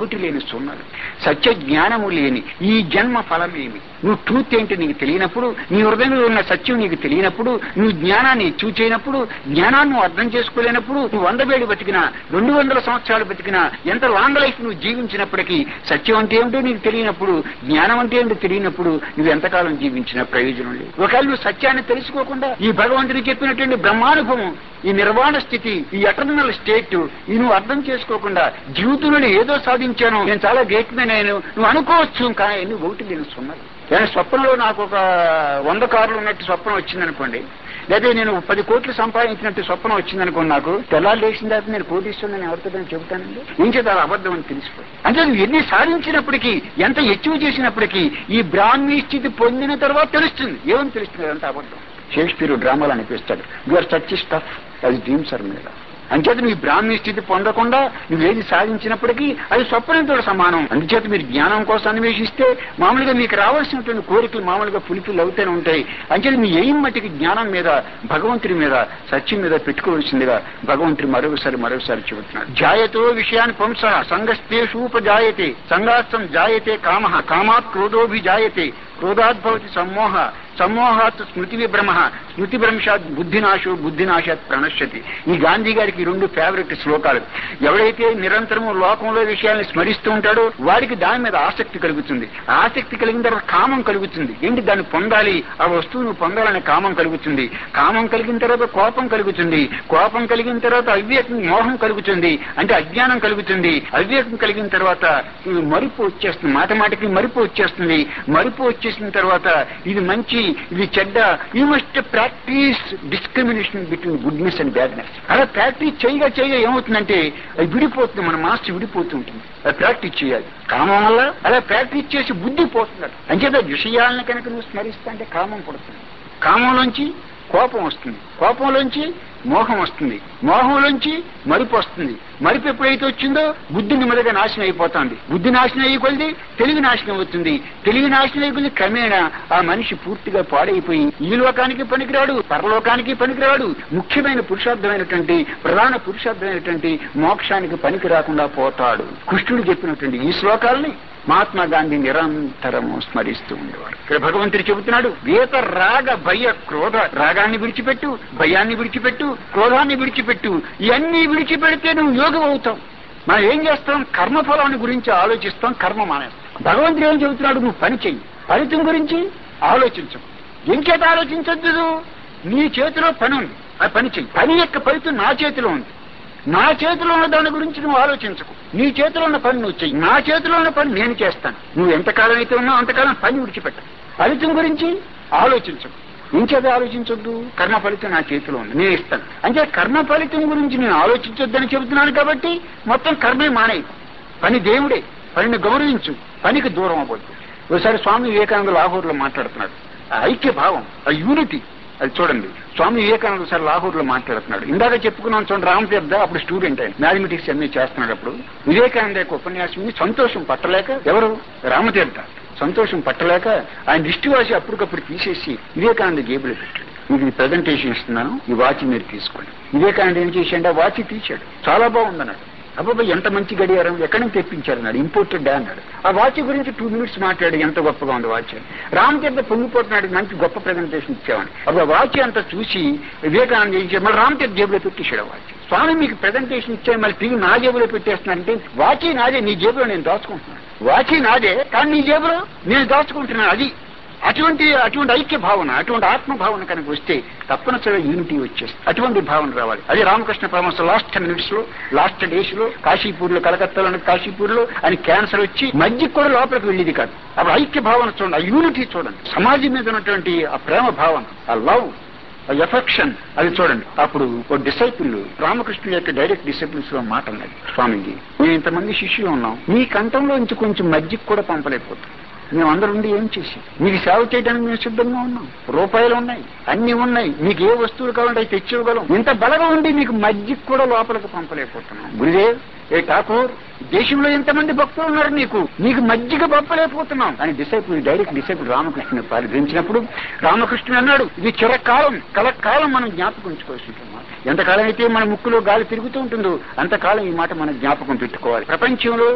ఒకటి లేని సున్నలు సత్య జ్ఞానము లేని ఈ జన్మ ఫలమేమి నువ్వు ట్రూత్ ఏంటి నీకు తెలియనప్పుడు నీ హృదయంలో ఉన్న సత్యం నీకు తెలియనప్పుడు నువ్వు జ్ఞానాన్ని చూచేయనప్పుడు జ్ఞానాన్ని నువ్వు అర్థం చేసుకోలేనప్పుడు నువ్వు వంద వేలు బతికినా రెండు వందల సంవత్సరాలు బతికినా ఎంత లాంగ్ లైఫ్ నువ్వు జీవించినప్పటికీ సత్యం అంటే ఏమిటో నీకు తెలియనప్పుడు జ్ఞానం అంటే ఏమిటో తెలియనప్పుడు నువ్వు ఎంతకాలం జీవించిన ప్రయోజనం లేదు ఒకవేళ నువ్వు సత్యాన్ని తెలుసుకోకుండా ఈ భగవంతుడు చెప్పినటువంటి బ్రహ్మానుభవం ఈ నిర్వాణ స్థితి ఈ ఎటర్నల్ స్టేట్ ఈ నువ్వు అర్థం చేసుకోకుండా జీవితంలో నేను ఏదో సాధించాను నేను చాలా గ్రేట్ మ్యాన్ అయ్యాను నువ్వు అనుకోవచ్చు కానీ నువ్వు ఒకటి నేను సున్నది నేను స్వప్నంలో నాకు ఒక వంద కార్లు ఉన్నట్టు స్వప్నం వచ్చిందనుకోండి లేదా నేను పది కోట్లు సంపాదించినట్టు స్వప్నం వచ్చిందనుకోండి నాకు తెల్లారు లేచిన తర్వాత నేను కోటీస్తున్నాను ఎవరితో చెబుతానండి ఏం చేత అది అబద్ధం అని తెలిసిపోయి అంటే నువ్వు ఎన్ని సాధించినప్పటికీ ఎంత అచీవ్ చేసినప్పటికీ ఈ బ్రాహ్మీ స్థితి పొందిన తర్వాత తెలుస్తుంది ఏమని తెలుస్తుంది అదంతా అబద్ధం షేక్స్పియర్ డ్రామాలు అనిపిస్తాడు యూఆర్ సచ్ స్టఫ్ అది డ్రీమ్స్ ఆర్ మీద అంచేత మీ బ్రాహ్మీ స్థితి పొందకుండా నువ్వేది సాధించినప్పటికీ అది స్వప్నంతో సమానం అందుచేత మీరు జ్ఞానం కోసం అన్వేషిస్తే మామూలుగా మీకు రావాల్సినటువంటి కోరికలు మామూలుగా ఫుల్ఫిల్ అవుతూనే ఉంటాయి అంచేత మీ ఏం మట్టికి జ్ఞానం మీద భగవంతుడి మీద సత్యం మీద పెట్టుకోవాల్సిందిగా భగవంతుడు మరొకసారి మరొకసారి చెబుతున్నాడు జాయతో విషయాన్ని పంస సంగస్తేషూపజాయతే సంగాస్తం జాయతే కామ కామాత్ క్రోధోభిజాయతే క్రోధాద్భవతి సమ్మోహ సమ్మోహాత్ స్మృతి విభ్రమ స్మృతి భ్రంశాత్ బుద్ధినాశో బుద్ధినాశాత్ ప్రణశ్యతి ఈ గాంధీ గారికి ఈ రెండు ఫేవరెట్ శ్లోకాలు ఎవడైతే నిరంతరము లోకంలో విషయాల్ని స్మరిస్తూ ఉంటాడో వాడికి దాని మీద ఆసక్తి కలుగుతుంది ఆసక్తి కలిగిన తర్వాత కామం కలుగుతుంది ఏంటి దాన్ని పొందాలి ఆ వస్తువును పొందాలనే కామం కలుగుతుంది కామం కలిగిన తర్వాత కోపం కలుగుతుంది కోపం కలిగిన తర్వాత అవివేకం మోహం కలుగుతుంది అంటే అజ్ఞానం కలుగుతుంది అవివేకం కలిగిన తర్వాత ఈ మరుపు వచ్చేస్తుంది మాట మాటకి మరుపు వచ్చేస్తుంది మరుపు వచ్చేసిన తర్వాత ఇది మంచి ఇది చెడ్డ you must practise discrimination between goodness and badness అలా ప్రాక్టీస్ చేయగా చేయగా ఏమవుతుందంటే అది విడిపోతుంది మన మనసు విడిపోతుంటుంది అది ప్రాక్టీస్ చేయాలి కామం వల్ల అలా ప్రాక్టీస్ చేసి బుద్ధి పోతుంది అంచేత విషయాలను కనుక నువ్వు స్మరిస్తా అంటే కామం పడుతుంది కామంలోంచి కోపం వస్తుంది కోపంలోంచి మోహం వస్తుంది మోహంలోంచి మరుపు వస్తుంది మరుపు ఎప్పుడైతే వచ్చిందో బుద్ధి నెమ్మదిగా నాశనం అయిపోతుంది బుద్ధి నాశనం అయ్యి కొలిది తెలివి నాశనం అవుతుంది తెలివి నాశనం అయ్యి కొలిది క్రమేణా ఆ మనిషి పూర్తిగా పాడైపోయి ఈ లోకానికి పనికిరాడు పరలోకానికి పనికిరాడు ముఖ్యమైన పురుషార్థమైనటువంటి ప్రధాన పురుషార్థమైనటువంటి మోక్షానికి పనికి రాకుండా పోతాడు కృష్ణుడు చెప్పినటువంటి ఈ శ్లోకాలని మహాత్మా గాంధీ నిరంతరము స్మరిస్తూ ఉండేవారు ఇక్కడ భగవంతుడు చెబుతున్నాడు వేత రాగ భయ క్రోధ రాగాన్ని విడిచిపెట్టు భయాన్ని విడిచిపెట్టు క్రోధాన్ని విడిచిపెట్టు ఇవన్నీ విడిచిపెడితే నువ్వు యోగం అవుతావు మనం ఏం చేస్తాం కర్మఫలాన్ని గురించి ఆలోచిస్తాం కర్మ మానేస్తాం భగవంతుడు ఏం చెబుతున్నాడు నువ్వు పని చెయ్యి ఫలితం గురించి ఆలోచించు ఇంకేత ఆలోచించద్దు నీ చేతిలో పని ఉంది ఆ పని చెయ్యి పని యొక్క ఫలితం నా చేతిలో ఉంది నా చేతిలో ఉన్న దాని గురించి నువ్వు ఆలోచించకు నీ చేతిలో ఉన్న పని నువ్వు చెయ్యి నా చేతిలో ఉన్న పని నేను చేస్తాను నువ్వు ఎంతకాలం అయితే ఉన్నావు అంతకాలం పని విడిచిపెట్ట ఫలితం గురించి ఆలోచించకు ఇంకేదో ఆలోచించొద్దు కర్మ ఫలితం నా చేతిలో ఉంది నేను ఇస్తాను అంటే కర్మ ఫలితం గురించి నేను ఆలోచించొద్దని చెబుతున్నాను కాబట్టి మొత్తం కర్మే మానే పని దేవుడే పనిని గౌరవించు పనికి దూరం అవ్వద్దు ఒకసారి స్వామి వివేకానంద లాహోర్లో మాట్లాడుతున్నాడు ఆ ఐక్య భావం ఆ యూనిటీ అది చూడండి స్వామి వివేకానంద సార్ లాహోర్ లో మాట్లాడుతున్నాడు ఇందాక చెప్పుకున్నాను చూడండి రామతీర్థ అప్పుడు స్టూడెంట్ ఆయన మ్యాథమెటిక్స్ ఎంఏ చేస్తున్నాడు అప్పుడు వివేకానంద యొక్క ఉపన్యాసం విని సంతోషం పట్టలేక ఎవరు రామతీర్థ సంతోషం పట్టలేక ఆయన దృష్టి వాసి అప్పటికప్పుడు తీసేసి వివేకానంద జేబులో పెట్టాడు మీకు ప్రజెంటేషన్ ఇస్తున్నాను ఈ వాచ్ మీరు తీసుకోండి వివేకానంద ఏం చేశాడు ఆ వాచ్ తీశాడు చాలా బాగుందన్నాడు అబ్బాయి ఎంత మంచి గడియారం ఎక్కడి నుంచి తెప్పించారు అన్నాడు ఇంపోర్టెడ్ అన్నాడు ఆ వాచ్ గురించి టూ మినిట్స్ మాట్లాడి ఎంత గొప్పగా ఉంది వాచ్ అని రామతీర్థ పొంగిపోతున్నాడు మంచి గొప్ప ప్రజెంటేషన్ ఇచ్చామని అప్పుడు వాచ్ అంతా చూసి వివేకానంద ఏం చేయాలి మళ్ళీ రామతీర్థ జేబులో పెట్టేశాడు ఆ వాచ్ స్వామి మీకు ప్రజెంటేషన్ ఇచ్చాను మళ్ళీ తిరిగి నా జేబులో పెట్టేస్తున్నానంటే వాచి నాదే నీ జేబులో నేను దాచుకుంటున్నాను వాచి నాదే కానీ నీ జేబులో నేను దాచుకుంటున్నాను అది అటువంటి అటువంటి ఐక్య భావన అటువంటి ఆత్మ భావన కనుక వస్తే తప్పనిసరిగా యూనిటీ వచ్చేస్తుంది అటువంటి భావన రావాలి అది రామకృష్ణ పరమహంస లాస్ట్ మినిట్స్ లో లాస్ట్ డేస్ లో కాశీపూర్ లో కలకత్తాలో కాశీపూర్ లో ఆయన క్యాన్సర్ వచ్చి మధ్య కూడా లోపలికి వెళ్ళేది కాదు అప్పుడు ఐక్య భావన చూడండి ఆ యూనిటీ చూడండి సమాజం మీద ఉన్నటువంటి ఆ ప్రేమ భావన ఆ లవ్ ఎఫెక్షన్ అది చూడండి అప్పుడు ఒక డిసైపుల్ రామకృష్ణుడి యొక్క డైరెక్ట్ డిసైపుల్స్ లో మాట అన్నది స్వామీజీ మేము ఇంతమంది శిష్యులు ఉన్నాం మీ కంఠంలో నుంచి కొంచెం మజ్జిగ కూడా పంపలేకపోతాం మేమందరం ఉండి ఏం చేసి మీకు సేవ చేయడానికి మేము సిద్ధంగా ఉన్నాం రూపాయలు ఉన్నాయి అన్ని ఉన్నాయి మీకు ఏ వస్తువులు కావాలంటే అవి తెచ్చివ్వగలం ఇంత బలగా ఉండి మీకు మజ్జిగ కూడా లోపలికి పంపలేకపోతున్నాం గురుదేవ్ ఏ ఠాకూర్ దేశంలో ఎంతమంది భక్తులు ఉన్నారు నీకు నీకు మజ్జిగ పంపలేకపోతున్నాం అని డిసైపుల్ డైరెక్ట్ డిసైపుల్ రామకృష్ణుని పరిగణించినప్పుడు రామకృష్ణుడు అన్నాడు ఇది చిరకాలం కలకాలం మనం జ్ఞాపకం ఉంచుకోవాల్సి ఉంటుంది ఎంతకాలం అయితే మన ముక్కులో గాలి తిరుగుతూ ఉంటుందో అంతకాలం ఈ మాట మనం జ్ఞాపకం పెట్టుకోవాలి ప్రపంచంలో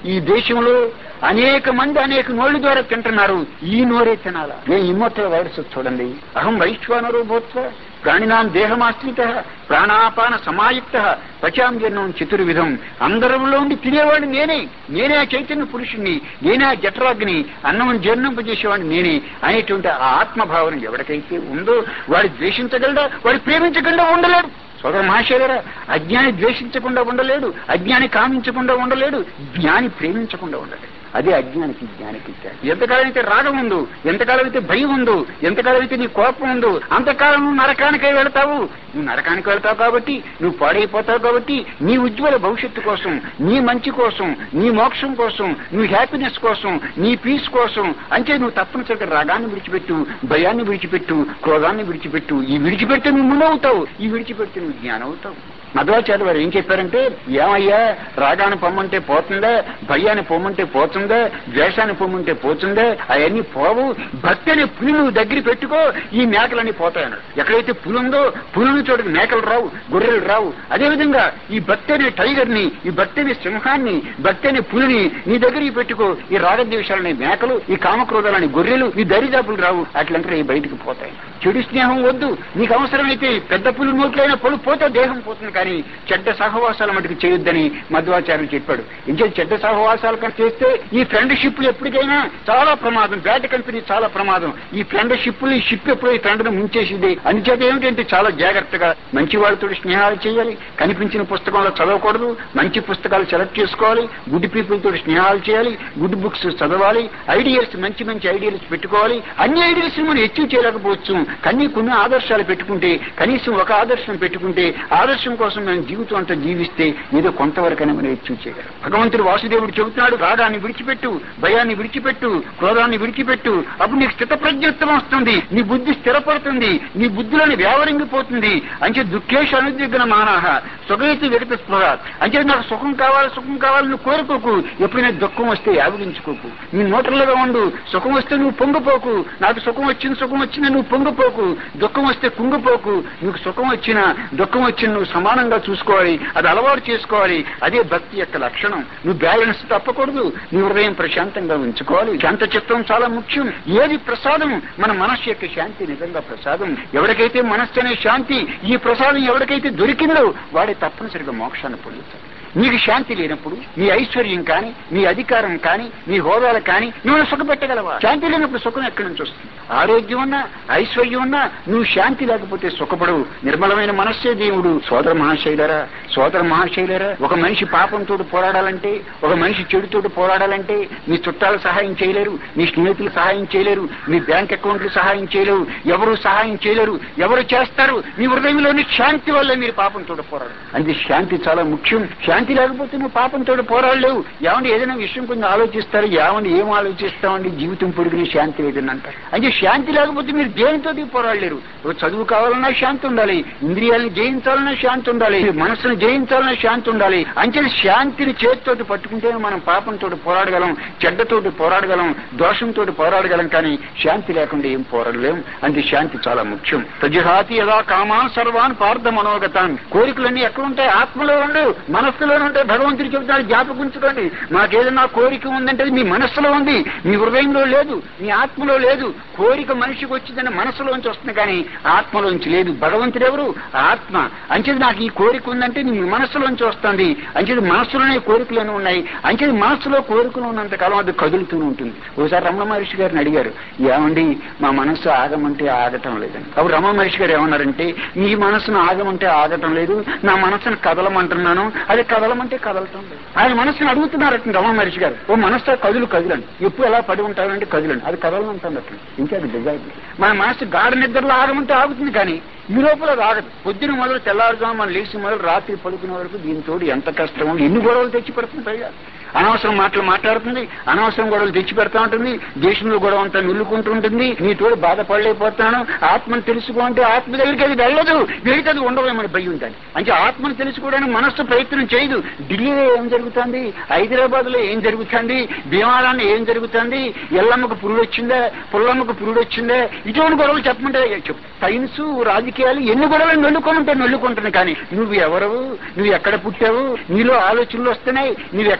ఈ దేశంలో అనేక మంది అనేక నోళ్ల ద్వారా తింటున్నారు ఈ నోరే తినాలా ఏ ఇమ్మొత్తల వైరస్ చూడండి అహం వైశ్వానరో భూత్వ ప్రాణినాం దేహమాశ్రిత ప్రాణాపాన సమాయుక్త పచాం జన్మం చతుర్విధం అందరిలో ఉండి తినేవాడిని నేనే నేనే ఆ చైతన్య పురుషుణ్ణి నేనే ఆ జఠరాగ్ని అన్నం జీర్ణింపజేసేవాడిని నేనే అనేటువంటి ఆ ఆత్మభావన ఎవరికైతే ఉందో వాడు ద్వేషించగలడా వాడు ప్రేమించగలడా ఉండలేడు సోదర మహాశయులరా అజ్ఞాని ద్వేషించకుండా ఉండలేడు అజ్ఞాని కామించకుండా ఉండలేడు జ్ఞాని ప్రేమించకుండా ఉండలేడు అదే అజ్ఞానికి జ్ఞానికి తేడా. ఎంతకాలం అయితే రాగం ఉందో ఎంతకాలం అయితే భయం ఉందో ఎంతకాలం అయితే నీ కోపం ఉందో అంతకాలం నువ్వు నరకానికే వెళ్తావు నువ్వు నరకానికి వెళ్తావు కాబట్టి నువ్వు పాడైపోతావు కాబట్టి నీ ఉజ్వల భవిష్యత్తు కోసం నీ మంచి కోసం నీ మోక్షం కోసం నీ హ్యాపీనెస్ కోసం నీ పీస్ కోసం అంటే నువ్వు తప్పనిసరిగా రాగాన్ని విడిచిపెట్టు భయాన్ని విడిచిపెట్టు క్రోధాన్ని విడిచిపెట్టు ఈ విడిచిపెడితే నువ్వు మునవుతావు ఈ విడిచిపెడితే నువ్వు జ్ఞానం అవుతావు మధ్వాచార్య వారు ఏం చెప్పారంటే ఏమయ్యా రాగాన్ని పొమ్మంటే పోతుందా భయాన్ని పొమ్మంటే పోతుందా ద్వేషాన్ని పొమ్మంటే పోతుందా అవన్నీ పోవు భక్తి అనే పులి నువ్వు దగ్గర పెట్టుకో ఈ మేకలన్నీ పోతాయన్నాడు ఎక్కడైతే పులి ఉందో పులిని చోటుకి మేకలు రావు గొర్రెలు రావు అదేవిధంగా ఈ భక్తి అనే టైగర్ ని ఈ భక్తి అనే సింహాన్ని భక్తి అనే పులిని నీ దగ్గరికి పెట్టుకో ఈ రాగద్వేషాలనే మేకలు ఈ కామక్రోధాలని గొర్రెలు ఈ దరిదాపులు రావు అట్లంటే బయటికి పోతాయి చెడు స్నేహం వద్దు నీకు అవసరమైతే పెద్ద పులి నోట్లైన పొలు పోతే దేహం పోతుంది కానీ చెడ్డ సహవాసాల మటుకు చేయొద్దని మధ్వాచార్యులు చెప్పాడు ఇంకే చెడ్డ సహవాసాలు కనుక చేస్తే ఈ ఫ్రెండ్షిప్ ఎప్పటికైనా చాలా ప్రమాదం బ్యాట్ కంపెనీ చాలా ప్రమాదం ఈ ఫ్రెండ్షిప్ ఈ షిప్ ఎప్పుడో ఈ ఫ్రెండ్ ముంచేసింది అందుచేత ఏమిటంటే చాలా జాగ్రత్తగా మంచి వాళ్ళతో స్నేహాలు చేయాలి కనిపించిన పుస్తకంలో చదవకూడదు మంచి పుస్తకాలు సెలెక్ట్ చేసుకోవాలి గుడ్ పీపుల్ తోటి స్నేహాలు చేయాలి గుడ్ బుక్స్ చదవాలి ఐడియాస్ మంచి మంచి ఐడియాస్ పెట్టుకోవాలి అన్ని ఐడియాస్ మనం అచీవ్ చేయలేకపోవచ్చు కానీ కొన్ని ఆదర్శాలు పెట్టుకుంటే కనీసం ఒక ఆదర్శం పెట్టుకుంటే ఆదర్శం కోసం మనం జీవితం అంతా జీవిస్తే ఏదో కొంతవరకైనా మనం అచీవ్ చేయగలం భగవంతుడు వాసుదేవుడు చెబుతున్నాడు రాగాన్ని విడిచిపెట్టు భయాన్ని విడిచిపెట్టు క్రోధాన్ని విడిచిపెట్టు అప్పుడు నీకు స్థిత ప్రజ్ఞత్వం వస్తుంది నీ బుద్ధి స్థిరపడుతుంది నీ బుద్ధిలోని వ్యావరింగిపోతుంది అంచే దుఃఖేష్ అనుదిగ్న మానాహ సుఖైతి విడత స్పృహ అంటే నాకు సుఖం కావాలి సుఖం కావాలి నువ్వు కోరుకోకు ఎప్పుడైనా దుఃఖం వస్తే యావగించుకోకు నీ నోటలుగా ఉండు సుఖం వస్తే నువ్వు పొంగిపోకు నాకు సుఖం వచ్చింది సుఖం వచ్చింది నువ్వు పొంగిపోకు దుఃఖం వస్తే కుంగిపోకు నీకు సుఖం వచ్చినా దుఃఖం వచ్చిన నువ్వు సమానంగా చూసుకోవాలి అది అలవాటు చేసుకోవాలి అదే భక్తి యొక్క లక్షణం నువ్వు బ్యాలెన్స్ తప్పకూడదు నీ హృదయం ప్రశాంతంగా ఉంచుకోవాలి శాంత చిత్తం చాలా ముఖ్యం ఏది ప్రసాదం మన మనస్సు యొక్క శాంతి నిజంగా ప్రసాదం ఎవరికైతే మనస్సు అనే శాంతి ఈ ప్రసాదం ఎవరికైతే దొరికిందో వాడే తప్పనిసరిగా మోక్షాన్ని పొందుతాడు నీకు శాంతి లేనప్పుడు నీ ఐశ్వర్యం కానీ నీ అధికారం కానీ నీ హోదాలు కానీ నువ్వు సుఖపెట్టగలవా శాంతి లేనప్పుడు సుఖం ఎక్కడి నుంచి వస్తుంది ఆరోగ్యం ఉన్నా ఐశ్వర్యం ఉన్నా నువ్వు శాంతి లేకపోతే సుఖపడవు నిర్మలమైన మనస్సే దేవుడు సోదర మహాశైలరా సోదర మహాశైలరా ఒక మనిషి పాపంతో పోరాడాలంటే ఒక మనిషి చెడుతోటి పోరాడాలంటే మీ చుట్టాలు సహాయం చేయలేరు మీ స్నేహితులు సహాయం చేయలేరు మీ బ్యాంక్ అకౌంట్లు సహాయం చేయలేరు ఎవరు సహాయం చేయలేరు ఎవరు చేస్తారు మీ హృదయంలోని శాంతి వల్ల మీరు పాపంతో పోరాడు అది శాంతి చాలా ముఖ్యం శాంతి లేకపోతే నువ్వు పాపంతో పోరాడలేవు ఏమండి ఏదైనా విషయం కొంచెం ఆలోచిస్తారు ఏమండి ఏం ఆలోచిస్తామండి జీవితం పొడిగిన శాంతి లేదని అంటారు అంటే శాంతి లేకపోతే మీరు దేనితో పోరాడలేరు ఓ చదువు కావాలన్నా శాంతి ఉండాలి ఇంద్రియాలను జయించాలన్నా శాంతి ఉండాలి మనసును జయించాలన్నా శాంతి ఉండాలి అంటే శాంతిని చేతితోటి పట్టుకుంటే మనం పాపంతో పోరాడగలం చెడ్డతోటి పోరాడగలం దోషంతో పోరాడగలం కానీ శాంతి లేకుండా ఏం పోరాడలేం అంటే శాంతి చాలా ముఖ్యం ప్రజహాతి యదా కామాన్ సర్వాన్ పార్థ మనోగతాన్ కోరికలన్నీ ఎక్కడ ఉంటాయి ఆత్మలో ఉండు మనస్సులో ఉంటాయి భగవంతుడు చెబుతాడు జ్ఞాపకుంచుకోండి మాకేదన్నా కోరిక ఉందంటే అది మీ మనస్సులో ఉంది మీ హృదయంలో లేదు మీ ఆత్మలో లేదు కోరిక మనిషికి వచ్చిందని మనసులోంచి వస్తుంది కానీ ఆత్మలోంచి లేదు భగవంతుడు ఎవరు ఆత్మ అంచేది నాకు ఈ కోరిక ఉందంటే నీ మనస్సులోంచి వస్తుంది అంచేది మనస్సులోనే కోరికలు ఉన్నాయి అంచేది మనస్సులో కోరికలు ఉన్నంత కాలం అది కదులుతూనే ఉంటుంది ఒకసారి రమణ మహర్షి గారిని అడిగారు ఏమండి మా మనస్సు ఆగమంటే ఆగటం లేదని అప్పుడు రమణ మహర్షి గారు ఏమన్నారంటే నీ మనసును ఆగమంటే ఆగటం లేదు నా మనసును కదలమంటున్నాను అది కదలమంటే కదలటం లేదు ఆయన మనసును అడుగుతున్నారట రమణ మహర్షి గారు ఓ మనసు కదులు కదులండి ఎప్పుడు ఎలా పడి ఉంటారంటే కదులండి అది కదలమంటుంది అట్లా ఇంకా అది డిజైన్ మన మనసు గాఢ నిద్రలో ఆగమంటే ఆగుతుంది కానీ ఈ లోపల రాగదు పొద్దున మొదలు తెల్లారుజాము మనం లేచి మొదలు రాత్రి పడుకునే వరకు దీంతో ఎంత కష్టం ఎన్ని గొడవలు తెచ్చి పెడుతుంది పైగా అనవసరం మాటలు మాట్లాడుతుంది అనవసరం గొడవలు తెచ్చి పెడతా ఉంటుంది దేశంలో గొడవ అంతా నిల్లుకుంటూ ఉంటుంది నీ తోడు బాధపడలేకపోతాను ఆత్మను తెలుసుకోంటే ఆత్మ దగ్గరికి అది వెళ్ళదు వీడికి అది ఉండవేమని భయం ఉంటుంది అంటే ఆత్మను తెలుసుకోవడానికి మనస్సు ప్రయత్నం చేయదు ఢిల్లీలో ఏం జరుగుతుంది హైదరాబాద్ లో ఏం జరుగుతుంది భీమారాన్ని ఏం జరుగుతుంది ఎల్లమ్మకు పురుడు వచ్చిందా పుల్లమ్మకు పురుడు వచ్చిందా ఇటువంటి గొడవలు చెప్పమంటే చెప్పు సైన్స్ రాజకీయాలు ఎన్ని గొడవలు నొల్లుకోమంటే నొల్లుకుంటుంది కానీ నువ్వు ఎవరు నువ్వు ఎక్కడ పుట్టావు నీలో ఆలోచనలు వస్తున్నాయి నువ్వు ఎక్కడి నుంచి వస్తున్నావు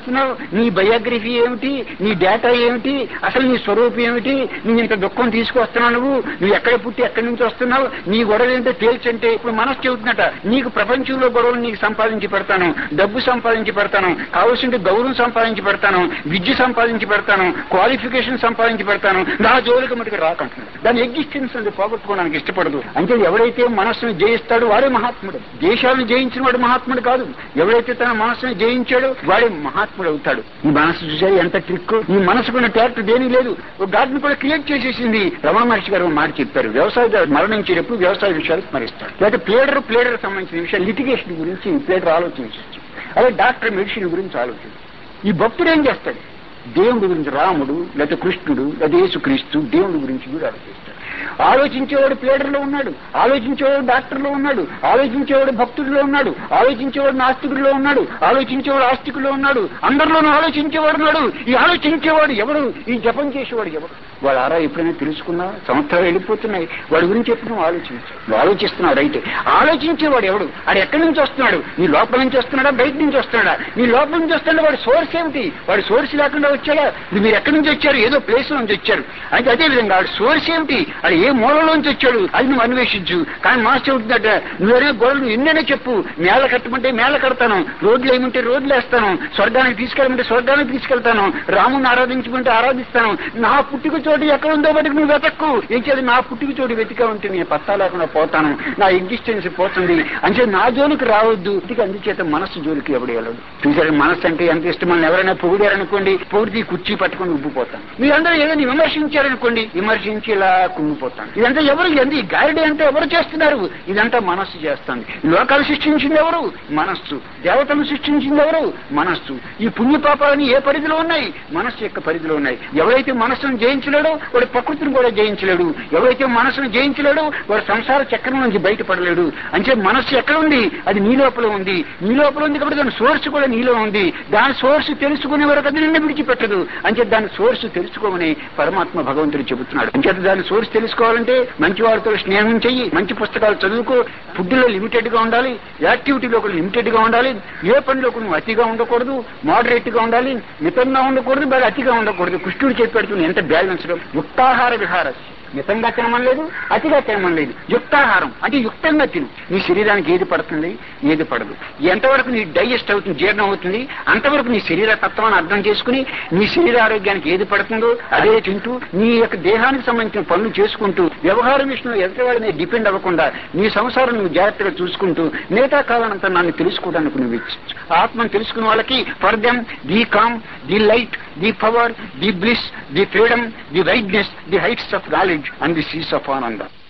వస్తున్నావు నీ బయోగ్రఫీ ఏమిటి నీ డేటా ఏమిటి అసలు నీ స్వరూపం ఏమిటి నువ్వు ఇంత దుఃఖం తీసుకొస్తున్నావు నువ్వు నువ్వు ఎక్కడ పుట్టి ఎక్కడి నుంచి వస్తున్నావు నీ గొడవ ఏంటో తేల్చంటే ఇప్పుడు మనసు చెబుతున్నట నీకు ప్రపంచంలో గొడవలు నీకు సంపాదించి పెడతాను డబ్బు సంపాదించి పెడతాను కావలసిన గౌరవం సంపాదించి పెడతాను విద్య సంపాదించి పెడతాను క్వాలిఫికేషన్ సంపాదించి పెడతాను నా జోలికి మటుకు రాకంటున్నాడు దాని ఎగ్జిస్టెన్స్ అది పోగొట్టుకోవడానికి ఇష్టపడదు అంటే ఎవరైతే మనస్సును జయిస్తాడో వాడే మహాత్ముడు దేశాలను జయించిన వాడు మహాత్ముడు కాదు ఎవరైతే తన మనస్సును జయించాడో వాడే మహాత్ముడు అవుతాడు ఈ మనసు చూసారు ఎంత ట్రిక్ ఈ మనసుకున్న ట్యాక్ట్ దేని లేదు ఒక గార్డెన్ కూడా క్రియేట్ చేసేసింది రమణ మహర్షి గారు ఒక మాట చెప్పారు వ్యవసాయదారు మరణించేటప్పుడు వ్యవసాయ విషయాలు స్మరిస్తాడు లేకపోతే ప్లేడర్ ప్లేడర్ సంబంధించిన విషయాలు లిటిగేషన్ గురించి ప్లేడర్ ఆలోచించవచ్చు అదే డాక్టర్ మెడిసిన్ గురించి ఆలోచించు ఈ భక్తుడు ఏం చేస్తాడు దేవుడి గురించి రాముడు లేకపోతే కృష్ణుడు లేదా యేసుక్రీస్తు దేవుడి గురించి కూడా ఆలోచిస్తాడు ఆలోచించేవాడు ప్లేడర్లో ఉన్నాడు ఆలోచించేవాడు డాక్టర్లో ఉన్నాడు ఆలోచించేవాడు భక్తుడిలో ఉన్నాడు ఆలోచించేవాడు నాస్తికుడిలో ఉన్నాడు ఆలోచించేవాడు ఆస్తికుల్లో ఉన్నాడు అందరిలోనూ ఆలోచించేవాడు ఉన్నాడు ఈ ఆలోచించేవాడు ఎవడు ఈ జపం చేసేవాడు ఎవడు వాడు ఆరా ఎప్పుడైనా తెలుసుకున్నా సంవత్సరాలు వెళ్ళిపోతున్నాయి వాడి గురించి ఎప్పుడు నువ్వు ఆలోచించు నువ్వు ఆలోచిస్తున్నావు రైతే ఆలోచించేవాడు ఎవడు వాడు ఎక్కడి నుంచి వస్తున్నాడు నీ లోపల నుంచి వస్తున్నాడా బయట నుంచి వస్తున్నాడా నీ లోపల నుంచి వస్తున్నాడు వాడి సోర్స్ ఏమిటి వాడి సోర్స్ లేకుండా వచ్చాడా ఇది మీరు ఎక్కడి నుంచి వచ్చారు ఏదో ప్లేస్ నుంచి వచ్చారు అయితే అదే విధంగా వాడి సోర్స్ ఏమిటి అది ఏ మూలలోంచి వచ్చాడు అది నువ్వు అన్వేషించు కానీ మాస్టర్ చెబుతుందట నువ్వేనే గొడవలు ఎన్నైనా చెప్పు మేళ కట్టమంటే మేళ కడతాను రోడ్లు ఏమంటే రోడ్లు వేస్తాను స్వర్గానికి తీసుకెళ్ళమంటే స్వర్గానికి తీసుకెళ్తాను రాముని ఆరాధించమంటే ఆరాధిస్తాను నా పుట్టుక చోటు ఎక్కడ ఉందో బట్టి నువ్వు వెతక్కు ఏం చేయాలి నా పుట్టుక చోటు వెతికా ఉంటే నేను పత్తా లేకుండా పోతాను నా ఎగ్జిస్టెన్స్ పోతుంది అంటే నా జోలికి రావద్దు ఇంటికి అందుచేత మనస్సు జోలికి ఎవడు వెళ్ళడు చూసారు మనస్సు అంటే ఎంత ఇష్టం మనం ఎవరైనా పొగిడారనుకోండి పొగిడి కుర్చీ పట్టుకొని ఉబ్బిపోతాను మీరందరూ ఏదైనా విమర్శించారనుకోండి విమర్శించి ఇలా కుంగిపోతాను ఇదంతా ఎవరు ఎంత ఈ గారిడే అంటే ఎవరు చేస్తున్నారు ఇదంతా మనస్సు చేస్తుంది లోకాలు సృష్టించింది ఎవరు మనస్సు దేవతలు సృష్టించింది ఎవరు మనస్సు ఈ పుణ్యపాపాలని ఏ పరిధిలో ఉన్నాయి మనస్సు యొక్క పరిధిలో ఉన్నాయి ఎవరైతే మనస్సును జయించలేడో వాడు ప్రకృతిని కూడా జయించలేడు ఎవరైతే మనస్సును జయించలేడో వాడు సంసార చక్రం నుంచి బయటపడలేడు అంటే మనస్సు ఎక్కడ ఉంది అది నీ లోపల ఉంది నీ లోపల ఉంది కాబట్టి దాని సోర్స్ కూడా నీలో ఉంది దాని సోర్స్ తెలుసుకునే వరకు అది నిన్ను విడిచిపెట్టదు అంటే దాని సోర్స్ తెలుసుకోమని పరమాత్మ భగవంతుడు చెబుతున్నాడు అంచేత దాని సోర్స్ తెలుసుకోవాలంటే మంచి వారితో స్నేహం చెయ్యి మంచి పుస్తకాలు చదువుకో ఫుడ్ లో లిమిటెడ్ గా ఉండాలి యాక్టివిటీలో కూడా లిమిటెడ్ గా ఉండాలి ఏ పనిలో కూడా నువ్వు అతిగా ఉండకూడదు మోడరేట్ గా ఉండాలి మితంగా ఉండకూడదు బాగా అతిగా ఉండకూడదు కృష్ణుడు చెప్పాడు ఎంత బ్యాలెన్స్ యుక్తాహార విహార మితంగా తినమని లేదు అతిగా తినమని లేదు యుక్తాహారం అంటే యుక్తంగా తిను నీ శరీరానికి ఏది పడుతుంది ఏది పడదు ఎంతవరకు నీ డైజెస్ట్ అవుతుంది జీర్ణం అవుతుంది అంతవరకు నీ శరీర తత్వాన్ని అర్థం చేసుకుని నీ శరీర ఆరోగ్యానికి ఏది పడుతుందో అదే తింటూ నీ యొక్క దేహానికి సంబంధించిన పనులు చేసుకుంటూ వ్యవహారం విషయంలో ఎదుటివాడి మీద డిపెండ్ అవ్వకుండా నీ సంసారం నువ్వు జాగ్రత్తగా చూసుకుంటూ మిగతా కావాలంతా నన్ను తెలుసుకోవడానికి నువ్వు ఇచ్చు ఆత్మను తెలుసుకున్న వాళ్ళకి for them the calm the light the power the bliss the freedom the wideness the heights of knowledge and the seas of ఆనంద